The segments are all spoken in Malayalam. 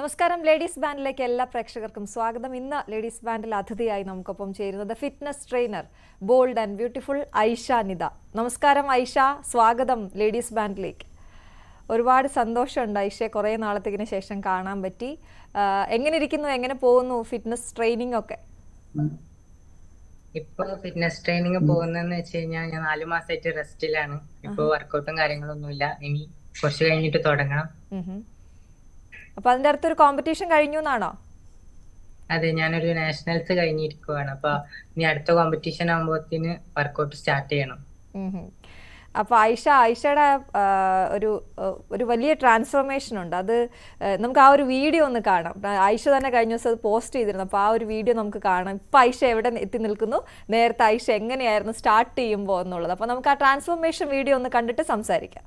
നമസ്കാരം ലേഡീസ് ബാൻഡിലേക്ക് എല്ലാ പ്രേക്ഷകർക്കും സ്വാഗതം ഇന്ന് ലേഡീസ് ബാൻഡിൽ അതിഥിയായി നമുക്കൊപ്പം ചേരുന്നത് fitness trainer bold and beautiful Aisha Nita നമസ്കാരം ഐഷ സ്വാഗതം ലേഡീസ് ബാൻഡിലേക്ക് ഒരുപാട് സന്തോഷമുണ്ട് ഐഷയെ കുറേ നാളത്തേക്കിന് ശേഷം കാണാൻ പറ്റി ആ, എങ്ങനെ ഇരിക്കുന്നു എങ്ങനെ പോകുന്നു ഫിറ്റ്നസ് ട്രെയിനിങ് ഒക്കെ ഇപ്പൊ ഫിറ്റ്നസ് ട്രെയിനിങ് പോകുന്നതെന്ന് വെച്ച് കഴിഞ്ഞാൽ ഞാൻ നാലു മാസമായിട്ട് റെസ്റ്റിലാണ് ഇപ്പൊ വർക്കൗട്ടും കാര്യങ്ങളൊന്നുമില്ല ഇനി കുറച്ച് കഴിഞ്ഞിട്ട് തുടങ്ങണം ഉം ഹും. അപ്പൊ അതിന്റെ അടുത്തൊരു കോമ്പറ്റീഷൻ കഴിഞ്ഞു എന്നാണോ അതെ ഞാനൊരു നാഷണൽസ് കഴിഞ്ഞിരിക്കുവാണ് അപ്പൊ ഇനി അടുത്ത കോമ്പറ്റീഷൻ ആകുമ്പോഴത്തേന് വർക്കൗട്ട് സ്റ്റാർട്ട് ചെയ്യണം ഉം ഹും. അപ്പൊ ഐഷ ഐഷയുടെ ആ, ഒരു ആ, ഒരു വലിയ ട്രാൻസ്ഫോർമേഷൻ ഉണ്ട് അത് ആ, നമുക്ക് ആ ഒരു വീഡിയോ ഒന്ന് കാണാം ആ, ഐഷ തന്നെ കഴിഞ്ഞ ദിവസം അത് പോസ്റ്റ് ചെയ്തിരുന്നു അപ്പോൾ ആ ഒരു വീഡിയോ നമുക്ക് കാണാം ഇപ്പൊ ഐഷ എവിടെ എത്തി നിൽക്കുന്നു നേരത്തെ ഐഷ എങ്ങനെയായിരുന്നു സ്റ്റാർട്ട് ചെയ്യുമ്പോൾ എന്നുള്ളത് അപ്പോൾ നമുക്ക് ആ ട്രാൻസ്ഫോർമേഷൻ വീഡിയോ ഒന്ന് കണ്ടിട്ട് സംസാരിക്കാം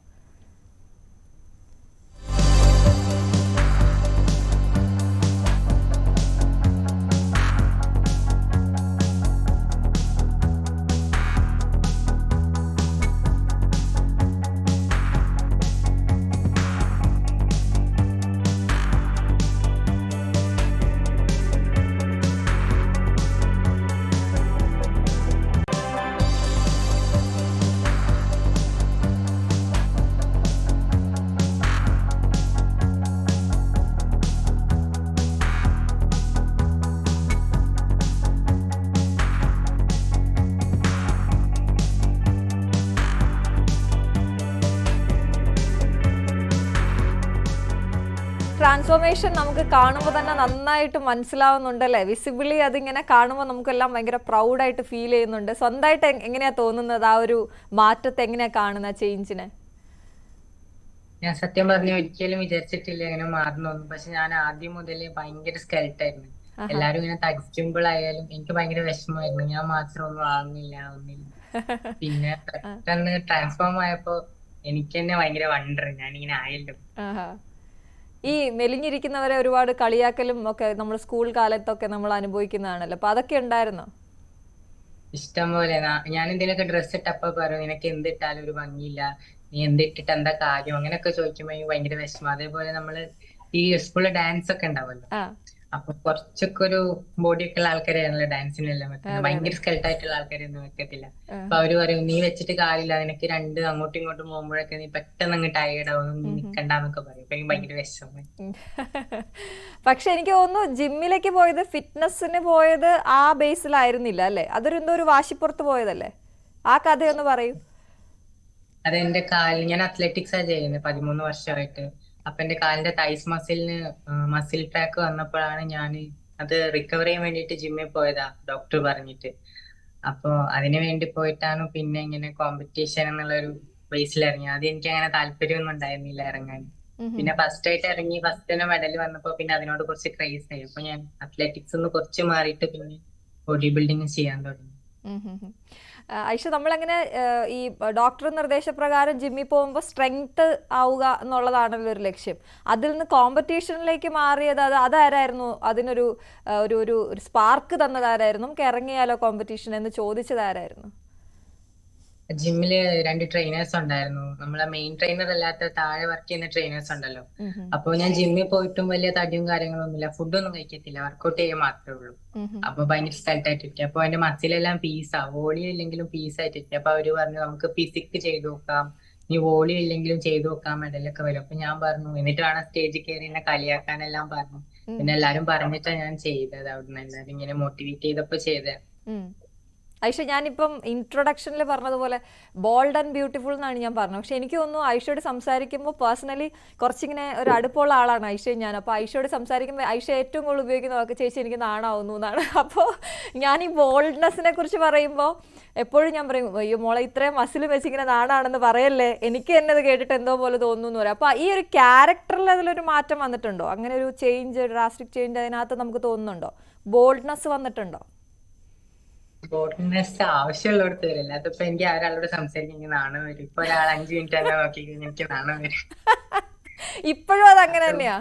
ട്രാൻസ്ഫോർമേഷൻ നമുക്ക് കാണുമ്പോൾ തന്നെ നന്നായിട്ട് മനസ്സിലാവുന്നുണ്ടല്ലേ വിസിബിളി അതിങ്ങനെ കാണുമ്പോൾ നമുക്കെല്ലാം ഭയങ്കര പ്രൗഡായിട്ട് ഫീൽ ചെയ്യുന്നുണ്ട് സ്വന്തമായിട്ട് എ- എങ്ങനെയാ തോന്നുന്നത് ആ ഒരു മാറ്റത്തെ എങ്ങനെയാ കാണുന്ന ചേഞ്ചിനെ ഞാൻ സത്യം പറഞ്ഞ ഒരിക്കലും വിചാരിച്ചിട്ടില്ല ഇങ്ങനെ മാറണമെന്ന് പക്ഷെ ഞാൻ ആദ്യം മുതലേ ഭയങ്കര സ്കെൽട്ടായിരുന്നു എല്ലാരും ഇങ്ങനെ തടിക്കുമ്പോൾ ആയാലും എനിക്ക് ഭയങ്കര വിഷമമായിരുന്നു ഞാൻ മാത്രം ഒന്നും ആവുന്നില്ല ഒന്നില്ല പിന്നെ പെട്ടെന്ന് ട്രാൻസ്ഫോം ആയപ്പോ എനിക്ക് തന്നെ ഭയങ്കര വണ്ടർ ഞാനിങ്ങനെ ആയല്ലോ ആഹാ. ഈ മെലിഞ്ഞിരിക്കുന്നവരെ ഒരുപാട് കളിയാക്കലും ഒക്കെ നമ്മൾ സ്കൂൾ കാലത്തൊക്കെ നമ്മൾ അനുഭവിക്കുന്നതാണല്ലോ അപ്പൊ അതൊക്കെ ഉണ്ടായിരുന്നോ ഇഷ്ടം പോലെ ഞാൻ എന്തെങ്കിലുമൊക്കെ ഡ്രസ്സ് ഇട്ടപ്പോ പറയും നിനക്ക് എന്തിട്ടാലും ഒരു ഭംഗിയില്ല നീ എന്തിട്ടിട്ട് എന്താ കാര്യം അങ്ങനെയൊക്കെ ചോദിക്കുമ്പോ എനിക്ക് ഭയങ്കര വിഷമം അതേപോലെ നമ്മള് ഈ സ്കൂളിൽ ഡാൻസ് ഒക്കെ ഉണ്ടാവുമല്ലോ ആ അപ്പൊ കുറച്ചൊക്കെ ഒരു ബോഡി ഒക്കെ ഉള്ള ആൾക്കാരെയാണല്ലോ ഡാൻസിനെല്ലാം വെക്കുന്നത് ഭയങ്കര സ്കെൽട്ട് ആയിട്ടുള്ള ആൾക്കാരൊന്നും വെക്കത്തില്ല അപ്പൊ അവര് പറയും നീ വെച്ചിട്ട് കാര്യമില്ല നിനക്ക് രണ്ട് അങ്ങോട്ടും ഇങ്ങോട്ടും പോകുമ്പോഴൊക്കെ നീ പെട്ടെന്ന് അങ്ങ് ടയേർഡ് ആവും നീ നിക്കണ്ടെന്നൊക്കെ പറയും അപ്പൊ എനിക്ക് ഭയങ്കര വിഷമം ഉം. പക്ഷെ എനിക്ക് തോന്നുന്നു ജിമ്മിലേക്ക് പോയത് ഫിറ്റ്നസ്സിന് പോയത് ആ ബേസിലായിരുന്നില്ല അല്ലേ അതൊരു എന്തോ ഒരു വാശിപ്പുറത്ത് പോയതല്ലേ ആ കഥയൊന്ന് പറയൂ അത് എന്റെ കാലിന് ഞാൻ അത്ലറ്റിക്സാ ചെയ്യുന്നത് പതിമൂന്ന് വർഷമായിട്ട് അപ്പൊ എന്റെ കാലിന്റെ തൈസ് മസിലിന് മസിൽ ട്രാക്ക് വന്നപ്പോഴാണ് ഞാൻ അത് റിക്കവർ ചെയ്യാൻ വേണ്ടിയിട്ട് ജിമ്മിൽ പോയതാ ഡോക്ടർ പറഞ്ഞിട്ട് അപ്പൊ അതിനു വേണ്ടി പോയിട്ടാണ് പിന്നെ ഇങ്ങനെ കോമ്പറ്റീഷൻ എന്നുള്ള ഒരു ബേസിൽ ഇറങ്ങി ആദ്യം എനിക്ക് അങ്ങനെ താല്പര്യമൊന്നും ഉണ്ടായിരുന്നില്ല ഇറങ്ങാൻ പിന്നെ ഫസ്റ്റ് ആയിട്ട് ഇറങ്ങി ഫസ്റ്റ് തന്നെ മെഡൽ വന്നപ്പോ പിന്നെ അതിനോട് കുറച്ച് ക്രേസ് ആയി അപ്പൊ ഞാൻ അത്ലറ്റിക്സ് ഒന്ന് കുറച്ച് മാറിയിട്ട് പിന്നെ ബോഡി ബിൽഡിങ് ചെയ്യാൻ തുടങ്ങി ഉം ഉം ഉം. ആ, ഐഷ നമ്മളങ്ങനെ ആ, ഈ ഡോക്ടർ നിർദ്ദേശപ്രകാരം ജിമ്മിൽ പോകുമ്പോൾ സ്ട്രെങ്ത് ആവുക എന്നുള്ളതാണല്ലോ ഒരു ലക്ഷ്യം അതിൽ നിന്ന് കോമ്പറ്റീഷനിലേക്ക് മാറിയത് അത് അതാരായിരുന്നു അതിനൊരു ആ, ഒരു ഒരു ഒരു സ്പാർക്ക് തന്നതാരായിരുന്നു നമുക്ക് ഇറങ്ങിയാലോ കോമ്പറ്റീഷൻ എന്ന് ചോദിച്ചത് ആരായിരുന്നു ജിമ്മില് രണ്ട് ട്രെയിനേഴ്സ് ഉണ്ടായിരുന്നു നമ്മളെ മെയിൻ ട്രെയിനർ അല്ലാത്ത താഴെ വർക്ക് ചെയ്യുന്ന ട്രെയിനേഴ്സ് ഉണ്ടല്ലോ ഉം ഉം. അപ്പൊ ഞാൻ ജിമ്മിൽ പോയിട്ടും വലിയ തടിയും കാര്യങ്ങളൊന്നുമില്ല ഫുഡൊന്നും കഴിക്കത്തില്ല വർക്കൗട്ട് ചെയ്യാൻ മാത്രമേ ഉള്ളൂ ഉം ഉം. അപ്പൊ ഭയങ്കര സ്കൾട്ട് ആയിട്ടിരിക്കും അപ്പൊ അതിന്റെ മസിലെല്ലാം പീസാ വോളി ഇല്ലെങ്കിലും പീസ് ആയിട്ടിരിക്കും അപ്പൊ അവര് പറഞ്ഞു നമുക്ക് ഫിസിക് ചെയ്തു നോക്കാം നീ വോളി ഇല്ലെങ്കിലും ചെയ്തു നോക്കാം മെഡലൊക്കെ വരും അപ്പൊ ഞാൻ പറഞ്ഞു എന്നിട്ട് വേണം സ്റ്റേജിൽ കയറി എന്നെ കളിയാക്കാനെല്ലാം പറഞ്ഞു പിന്നെ എല്ലാരും പറഞ്ഞിട്ടാ ഞാൻ ചെയ്തത് അവിടുന്ന് എല്ലാരും ഇങ്ങനെ മോട്ടിവേറ്റ് ചെയ്തപ്പോ ചെയ്തത് ഉം. ഐഷ ഞാനിപ്പം ഇൻട്രൊഡക്ഷനിൽ പറഞ്ഞതുപോലെ ബോൾഡ് ആൻഡ് ബ്യൂട്ടിഫുൾ എന്നാണ് ഞാൻ പറഞ്ഞത് പക്ഷെ എനിക്ക് തോന്നുന്നു ഐഷയോട് സംസാരിക്കുമ്പോൾ പേഴ്സണലി കുറച്ചിങ്ങനെ ഒരു അടുപ്പമുള്ള ആളാണ് ഐഷയും ഞാൻ അപ്പോൾ ഐഷയോട് സംസാരിക്കുമ്പോൾ ഐഷ ഏറ്റവും കൂടുതൽ ഉപയോഗിക്കുന്ന വാക്ക് ചേച്ചി എനിക്ക് നാണാവുന്നു എന്നാണ് അപ്പോൾ ഞാൻ ഈ ബോൾഡ്നെസ്സിനെ കുറിച്ച് പറയുമ്പോൾ എപ്പോഴും ഞാൻ പറയും അയ്യോ മോളെ ഇത്രയും മസിൽ വെച്ചിങ്ങനെ നാണാണെന്ന് പറയല്ലേ എനിക്ക് തന്നെ അത് കേട്ടിട്ട് എന്തോ പോലെ തോന്നുന്നു എന്ന് പറയും അപ്പോൾ ഈ ഒരു ക്യാരക്ടറിൽ അതിലൊരു മാറ്റം വന്നിട്ടുണ്ടോ അങ്ങനെ ഒരു ചേഞ്ച് ഡ്രാസ്റ്റിക് ചേഞ്ച് അതിനകത്ത് നമുക്ക് തോന്നുന്നുണ്ടോ ബോൾഡ്നെസ് വന്നിട്ടുണ്ടോ ബോൾഡ്നെസ് ആവശ്യമുള്ളടത്ത് വരില്ല അതിപ്പോ എനിക്ക് ഒരാളോട് സംസാരിക്കാൻ എനിക്ക് നാണം വരും ഇപ്പൊ ഒരാൾ അഞ്ചു മിനിറ്റ് തന്നെ നോക്കി കഴിഞ്ഞാൽ എനിക്ക് നാണം വരും ഇപ്പോഴും അത് അങ്ങനെ തന്നെയാ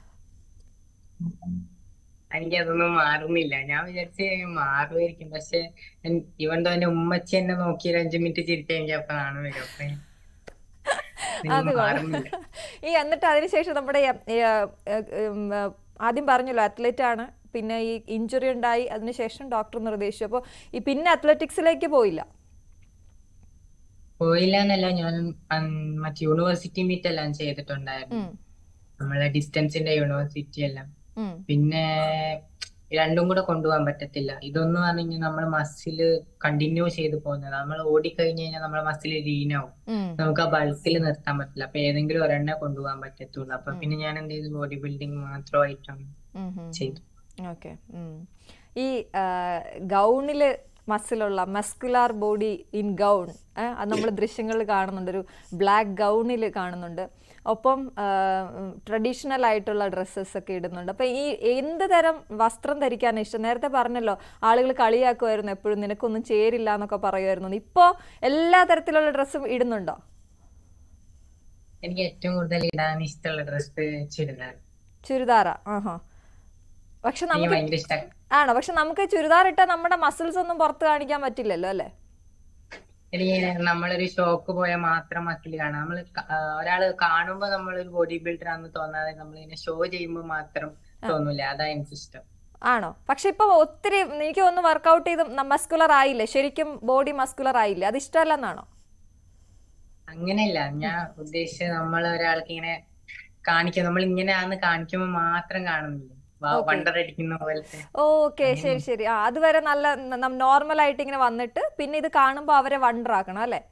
എനിക്ക് അതൊന്നും മാറുന്നില്ല ഞാൻ വിചാരിച്ച് മാറുമായിരിക്കും പക്ഷെ ഇവൻ എന്റെ ഉമ്മച്ചി എന്നെ നോക്കി ഒരു അഞ്ചു മിനിറ്റ് ചിരിക്കാൻ എനിക്ക് അപ്പൊ നാണം വരും അപ്പൊ അത് കൊള്ളാം. മാറുന്നില്ല ഈ എന്നിട്ട് അതിനുശേഷം നമ്മുടെ ഈ, ഈ, ഏ, ഉം, ഏ, ആദ്യം പറഞ്ഞല്ലോ അത്ലറ്റ് ആണ് പിന്നെ ഈ ഇഞ്ചുറി ഉണ്ടായി അതിനുശേഷം ഡോക്ടർ നിർദ്ദേശിച്ചു അപ്പോൾ ഈ പിന്നെ അത്ലറ്റിക്സിലേക്ക് പോയില്ല പോയില്ല എന്നല്ല ഞാൻ അം, മറ്റേ യൂണിവേഴ്സിറ്റി മീറ്റ് എല്ലാം ചെയ്തിട്ടുണ്ടായിരുന്നു ഉം, നമ്മളെ ഡിസ്റ്റൻസിന്റെ യൂണിവേഴ്സിറ്റി എല്ലാം ഉം, പിന്നെ രണ്ടും കൂടെ കൊണ്ടുപോകാൻ പറ്റത്തില്ല ഇതൊന്നും പറഞ്ഞു നമ്മൾ മസില് കണ്ടിന്യൂ ചെയ്ത് പോകുന്നത് നമ്മൾ ഓടിക്കഴിഞ്ഞ് കഴിഞ്ഞാൽ നമ്മളെ മസിൽ ലീനാവും ഉം, നമുക്ക് ആ ബൾക്കിൽ നിർത്താൻ പറ്റില്ല അപ്പൊ ഏതെങ്കിലും ഒരെണ്ണേ കൊണ്ടുപോകാൻ പറ്റത്തുള്ളൂ അപ്പൊ പിന്നെ ഞാൻ എന്ത് ചെയ്തു ബോഡി ബിൽഡിംഗ് മാത്രമായിട്ടാണ് ഉം, ഉം. ചെയ്തു ഓക്കെ ഈ ഗൗണിൽ മസിലുള്ള മസ്കുലാർ ബോഡി ഇൻ ഗൗൺ അത് നമ്മൾ ദൃശ്യങ്ങളിൽ കാണുന്നുണ്ട് ഒരു ബ്ലാക്ക് ഗൗണിൽ കാണുന്നുണ്ട് ഒപ്പം ട്രഡീഷണൽ ആയിട്ടുള്ള ഡ്രസ്സസ് ഒക്കെ ഇടുന്നുണ്ട് അപ്പം ഈ എന്ത് തരം വസ്ത്രം ധരിക്കാനാണ് ഇഷ്ടം നേരത്തെ പറഞ്ഞല്ലോ ആളുകൾ കളിയാക്കുമായിരുന്നു എപ്പോഴും നിനക്കൊന്നും ചേരില്ല എന്നൊക്കെ പറയുമായിരുന്നു ഇപ്പോൾ എല്ലാ തരത്തിലുള്ള ഡ്രസ്സും ഇടുന്നുണ്ടോ എനിക്ക് ഏറ്റവും കൂടുതൽ ഇടാൻ ഇഷ്ടമുള്ള ഡ്രസ്സ് ചുരിദാർ ചുരിദാറാ ആഹാ പക്ഷെ എനിക്ക് നമുക്ക് ഭയങ്കര ഇഷ്ടമാണ് ആണോ പക്ഷെ നമുക്ക് ചുരിദാർ ഇട്ടാൽ നമ്മുടെ മസിൽസ് ഒന്നും പുറത്ത് കാണിക്കാൻ പറ്റില്ലല്ലോ അല്ലേ എനിക്ക് നമ്മളൊരു ഷോക്ക് പോയാൽ മാത്രം മസിൽ കാണാം നമ്മൾ ഒരാള് കാണുമ്പോ നമ്മളൊരു ബോഡി ബിൽഡർ ആണെന്ന് തോന്നാതെ നമ്മൾ ഇങ്ങനെ ഷോ ചെയ്യുമ്പോൾ മാത്രം തോന്നൂല അതാ എനിക്കിഷ്ടം ആണോ പക്ഷെ ഇപ്പൊ ഒത്തിരി എനിക്ക് ഒന്ന് വർക്കൗട്ട് ചെയ്ത് മസ്കുലർ ആയില്ലേ ശരിക്കും ബോഡി മസ്കുലർ ആയില്ലേ അത് ഇഷ്ടമല്ലെന്നാണോ അങ്ങനെയല്ല ഞാൻ ഉദ്ദേശിച്ചത് നമ്മൾ ഒരാൾക്ക് ഇങ്ങനെ കാണിക്കുക നമ്മൾ ഇങ്ങനെയാന്ന് കാണിക്കുമ്പോൾ മാത്രം കാണുന്നില്ല വണ്ടർ അടിക്കുന്ന പോലത്തെ ഓക്കെ ശരി ശരി ആ അതുവരെ നല്ല നോർമൽ ആയിട്ട് ഇങ്ങനെ വന്നിട്ട് പിന്നെ ഇത് കാണുമ്പോൾ അവരെ വണ്ടർ ആക്കണം അല്ലേ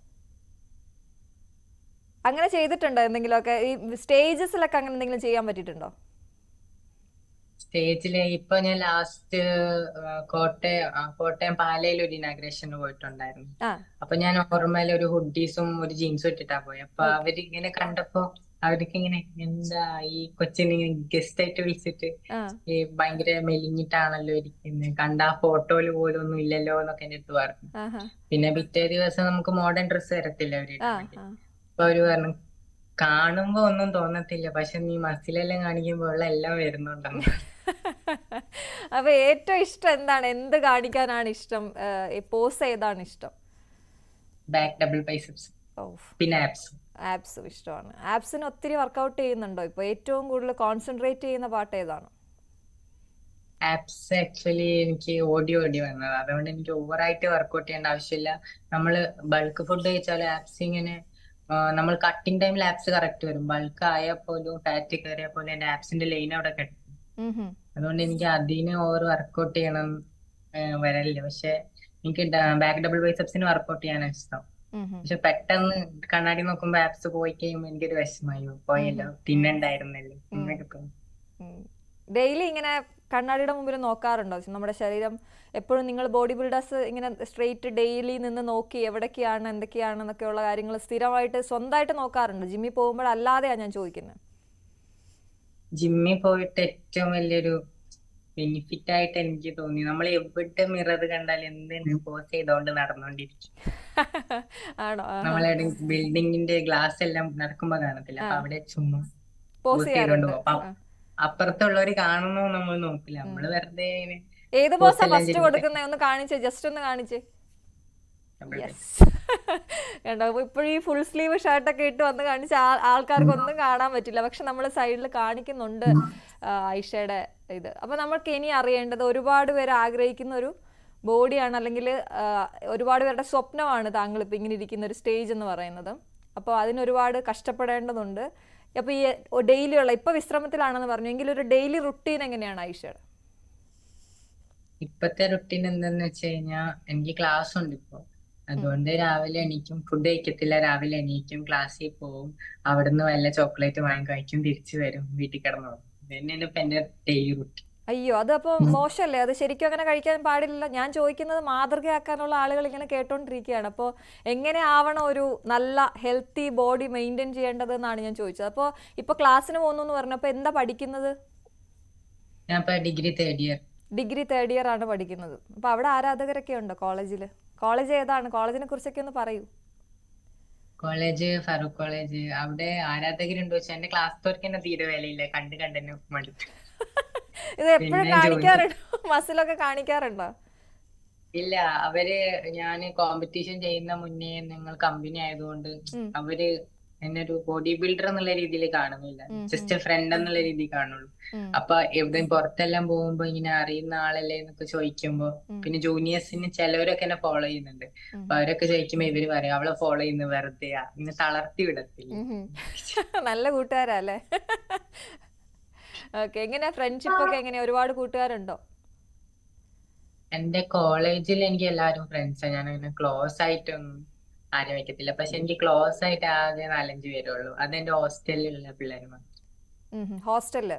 അങ്ങനെ ചെയ്തിട്ടുണ്ടോ എന്തെങ്കിലുമൊക്കെ ഈ സ്റ്റേജസിലൊക്കെ അങ്ങനെ എന്തെങ്കിലും ചെയ്യാൻ പറ്റിയിട്ടുണ്ടോ സ്റ്റേജില് ഇപ്പൊ ഞാൻ ലാസ്റ്റ് കോട്ടയം ആ, കോട്ടയം പാലയിൽ ഒരു ഇനാഗ്രേഷന് പോയിട്ടുണ്ടായിരുന്നു ആ അപ്പൊ ഞാൻ ഓർമ്മയിൽ ഒരു ഹുഡീസും ഒരു ജീൻസും ഇട്ടിട്ടാ പോയി അപ്പൊ അവരിങ്ങനെ കണ്ടപ്പോ അവർക്ക് ഇങ്ങനെ എന്താ ഈ കൊച്ചിനെ ഗസ്റ്റ് ആയിട്ട് വിളിച്ചിട്ട് ആ ഈ ഭയങ്കര മെലിഞ്ഞിട്ടാണല്ലോ ഇരിക്കുന്നത് കണ്ട ആ ഫോട്ടോയില് പോലും ഒന്നും ഇല്ലല്ലോ എന്നൊക്കെ എന്റെ അടുത്ത് പറഞ്ഞു ആഹാ. പിന്നെ പിറ്റേ ദിവസം നമുക്ക് മോഡേൺ ഡ്രസ്സ് തരത്തില്ല അവര് ആ ഇടാൻ വേണ്ടി ആ അപ്പൊ അവര് പറഞ്ഞു കാണുമ്പോ ഒന്നും തോന്നത്തില്ല പക്ഷെ നീ മസിലെല്ലാം കാണിക്കുമ്പോ ഉള്ള എല്ലാം വരുന്നുണ്ടെന്ന് അപ്പൊ ഏറ്റവും ഇഷ്ടം എന്താണ് എന്ത് കാണിക്കാനാണ് ഇഷ്ടം പോസ് ഏതാണ് ഇഷ്ടം ബാക്ക് ഡബിൾ ബൈസെപ്സ് ഓ പിന്നെ ആപ്സ് ആപ്സും ഇഷ്ടമാണ് ആപ്സിന് ഒത്തിരി വർക്കൗട്ട് ചെയ്യുന്നുണ്ടോ ഇപ്പൊ ഏറ്റവും കൂടുതൽ കോൺസെൻട്രേറ്റ് ചെയ്യുന്ന പാട്ട് ഏതാണ് ആപ്സ് ആക്ച്വലി എനിക്ക് ഓടി ഓടി വന്നത് അതുകൊണ്ട് എനിക്ക് ഓവറായിട്ട് വർക്കൗട്ട് ചെയ്യേണ്ട ആവശ്യമില്ല നമ്മൾ ബൾക്ക് ഫുഡ് കഴിച്ചാലും ആപ്സ് ഇങ്ങനെ ആ, നമ്മൾ കട്ടിങ് ടൈമിൽ ആപ്സ് കറക്റ്റ് വരും ബൾക്ക് ആയാൽ പോലും ഫാറ്റ് കയറിയാൽ പോലും എന്റെ ആപ്സിന്റെ ലൈൻ അവിടെ കെട്ടും ഉം ഹും. അതുകൊണ്ട് എനിക്ക് അതിന് ഓവർ വർക്കൗട്ട് ചെയ്യണം ആ, വരലില്ല പക്ഷെ എനിക്ക് ബാക്ക് ഡബിൾ ബൈസെപ്സിന് വർക്കൗട്ട് ചെയ്യാനാണ് ഇഷ്ടം ഉം ഹും. പക്ഷെ പെട്ടെന്ന് കണ്ണാടി നോക്കുമ്പോ ആപ്സ് പോയി കഴിയുമ്പോൾ എനിക്കൊരു വിഷമായി പോയല്ലോ തിന്നണ്ടായിരുന്നല്ലോ എന്നൊക്കെ തോന്നും ഡെയിലി ഇങ്ങനെ കണ്ണാടിയുടെ മുമ്പിൽ നോക്കാറുണ്ടോ നമ്മുടെ ശരീരം എപ്പോഴും നിങ്ങൾ ബോഡി ബിൽഡേഴ്സ് ഇങ്ങനെ സ്ട്രെയിറ്റ് ഡെയിലി നിന്ന് നോക്കി എവിടേക്കാണ് എന്തൊക്കെയാണെന്നൊക്കെയുള്ള കാര്യങ്ങൾ സ്ഥിരമായിട്ട് സ്വന്തമായിട്ട് നോക്കാറുണ്ട് ജിമ്മിൽ പോകുമ്പോഴല്ലാതെയാണ് ഞാൻ ചോദിക്കുന്നത് ജിമ്മിൽ പോയിട്ട് ഏറ്റവും വലിയൊരു ബെനിഫിറ്റ് ആയിട്ട് എനിക്ക് തോന്നി നമ്മൾ എവിടെ മിറർ കണ്ടാൽ എന്തിനു പോസ് ചെയ്തോണ്ട് നടന്നുകൊണ്ടിരിക്കും ആണോ നമ്മളെ ബിൽഡിങ്ങിന്റെ ഗ്ലാസ് എല്ലാം നടക്കുമ്പോ കാണത്തില്ല അപ്പൊ അവിടെ ചുമ്മാ പോസ് പോസ് ചെയ്തോണ്ട് ചെയ്യാറുണ്ട് പോകും അപ്പൊ അപ്പുറത്തുള്ളവര് കാണുന്നു നമ്മൾ നോക്കില്ല നമ്മള് വെറുതെ ഇങ്ങനെ ഏത് pose പോസാ എല്ലാം ഫസ്റ്റ് ചെയ്തിട്ട് കൊടുക്കുന്നത് ഒന്ന് കാണിച്ചേ ജസ്റ്റ് ഒന്ന് കാണിച്ചേ double യെസ് കണ്ടോ അപ്പൊ ഇപ്പോഴും ഈ ഫുൾ സ്ലീവ് ഷർട്ടൊക്കെ ഇട്ട് വന്ന് കാണിച്ച ആൾക്കാർക്ക് ഒന്നും കാണാൻ പറ്റില്ല പക്ഷെ നമ്മൾ സൈഡിൽ കാണിക്കുന്നുണ്ട് ആ, ഐഷയുടെ ഇത് അപ്പൊ നമ്മൾക്ക് ഇനി അറിയേണ്ടത് ഒരുപാട് പേര് ആഗ്രഹിക്കുന്ന ഒരു ബോഡിയാണ് അല്ലെങ്കിൽ ഒരുപാട് പേരുടെ സ്വപ്നമാണ് താങ്കൾ ഇപ്പൊ ഇങ്ങനെ ഇരിക്കുന്ന ഒരു സ്റ്റേജ് എന്ന് പറയുന്നത് അപ്പോൾ അതിന് ഒരുപാട് കഷ്ടപ്പെടേണ്ടതുണ്ട് അപ്പൊ ഈ ഡെയിലി ഉള്ള ഇപ്പൊ വിശ്രമത്തിലാണെന്ന് പറഞ്ഞു എങ്കിൽ ഒരു ഡെയിലി റുട്ടീൻ എങ്ങനെയാണ് ഐഷയുടെ ഇപ്പത്തെ റുട്ടീൻ എന്തെന്ന് വെച്ച് കഴിഞ്ഞാൽ എനിക്ക് ക്ലാസ് ഉണ്ട് ഇപ്പൊ അതുകൊണ്ട് രാവിലെ എണീക്കും ഫുഡ് കഴിക്കത്തില്ല രാവിലെ എണീക്കും ക്ലാസ്സിൽ പോവും അവിടുന്ന് വല്ല ചോക്ലേറ്റ് വാങ്ങി കഴിക്കും തിരിച്ചു വരും വീട്ടിൽ കിടന്നു പോകും ഇത് തന്നെയാണ് ഇപ്പൊ എന്റെ ഡെയിലി റുട്ടീൻ അയ്യോ അത് അപ്പോൾ മോശമല്ലേ അത് ശരിക്കും അങ്ങനെ കഴിക്കാൻ പാടില്ല ഞാൻ ചോദിക്കുന്നത് മാതൃകയാക്കാനുള്ള ആളുകൾ ഇങ്ങനെ കേട്ടോണ്ടിരിക്കുകയാണ് അപ്പോൾ എങ്ങനെ ആവണം ഒരു നല്ല ഹെൽത്തി ബോഡി മെയിൻറ്റെയിൻ ചെയ്യേണ്ടത് എന്നാണ് ഞാൻ ചോദിച്ചത് അപ്പോൾ ഇപ്പോൾ ക്ലാസ്സിന് പോകുന്നു എന്ന് പറഞ്ഞപ്പോൾ എന്താ പഠിക്കുന്നത് ഞാൻ ഇപ്പൊ degree third year degree third year ആണ് പഠിക്കുന്നത് അപ്പോൾ അവിടെ ആരാധകരൊക്കെ ഉണ്ടോ കോളേജിൽ കോളേജ് ഏതാണ് കോളേജിനെ കുറിച്ചൊക്കെ ഒന്ന് പറയൂ കോളേജ് ഫറൂഖ് കോളേജ് അവിടെ ആരാധകരുണ്ടോ വെച്ചാൽ എന്റെ ക്ലാസ് തോർക്ക് തന്നെ തീരെ വിലയില്ല കണ്ട് കണ്ടെന്നെ മടുത്തു ഇത് എപ്പോഴും പിന്നെ കാണിക്കാറുണ്ടോ മസിലൊക്കെ കാണിക്കാറുണ്ടോ ഇല്ല അവര് ഞാൻ കോമ്പറ്റീഷൻ ചെയ്യുന്ന മുന്നേ നിങ്ങൾ കമ്പനി ആയതുകൊണ്ട് ഉം. അവര് എന്നെ ഒരു ബോഡി ബിൽഡർ എന്നുള്ള രീതിയിൽ കാണുന്നില്ല ഉം, ജസ്റ്റ് ഫ്രണ്ട് എന്നുള്ള രീതിയിൽ കാണുള്ളൂ ഉം, അപ്പൊ എവിടെയും പുറത്തെല്ലാം പോകുമ്പോ ഇങ്ങനെ അറിയുന്ന ആളല്ലേ എന്നൊക്കെ ചോദിക്കുമ്പോ ഉം. പിന്നെ ജൂനിയേഴ്സിന് ചിലവരൊക്കെ എന്നെ ഫോളോ ചെയ്യുന്നുണ്ട് ഉം. അപ്പൊ അവരൊക്കെ ചോദിക്കുമ്പോ ഇവര് പറയും അവളെ ഫോളോ ചെയ്യുന്നത് വെറുതെയാ ഇങ്ങനെ തളർത്തി വിടത്തില്ല ഉം ഉം. നല്ല കൂട്ടുകാരാ അല്ലേ ഓക്കെ എങ്ങനെയാ ഫ്രണ്ട്ഷിപ്പ് ഒക്കെ എങ്ങനെയാ ഒരുപാട് കൂട്ടുകാരുണ്ടോ എന്റെ കോളേജിൽ എനിക്ക് എല്ലാവരും ഫ്രണ്ട്സാ ഞാൻ അങ്ങനെ ക്ലോസ് ആയിട്ടൊന്നും ആരും വെക്കത്തില്ല പക്ഷെ എനിക്ക് ക്ലോസ് ആയിട്ട് ആകെ നാലഞ്ച് പേരേ ഉള്ളൂ അത് എന്റെ ഹോസ്റ്റലിലുള്ള പിള്ളേർ മാത്രം ഹോസ്റ്റലില്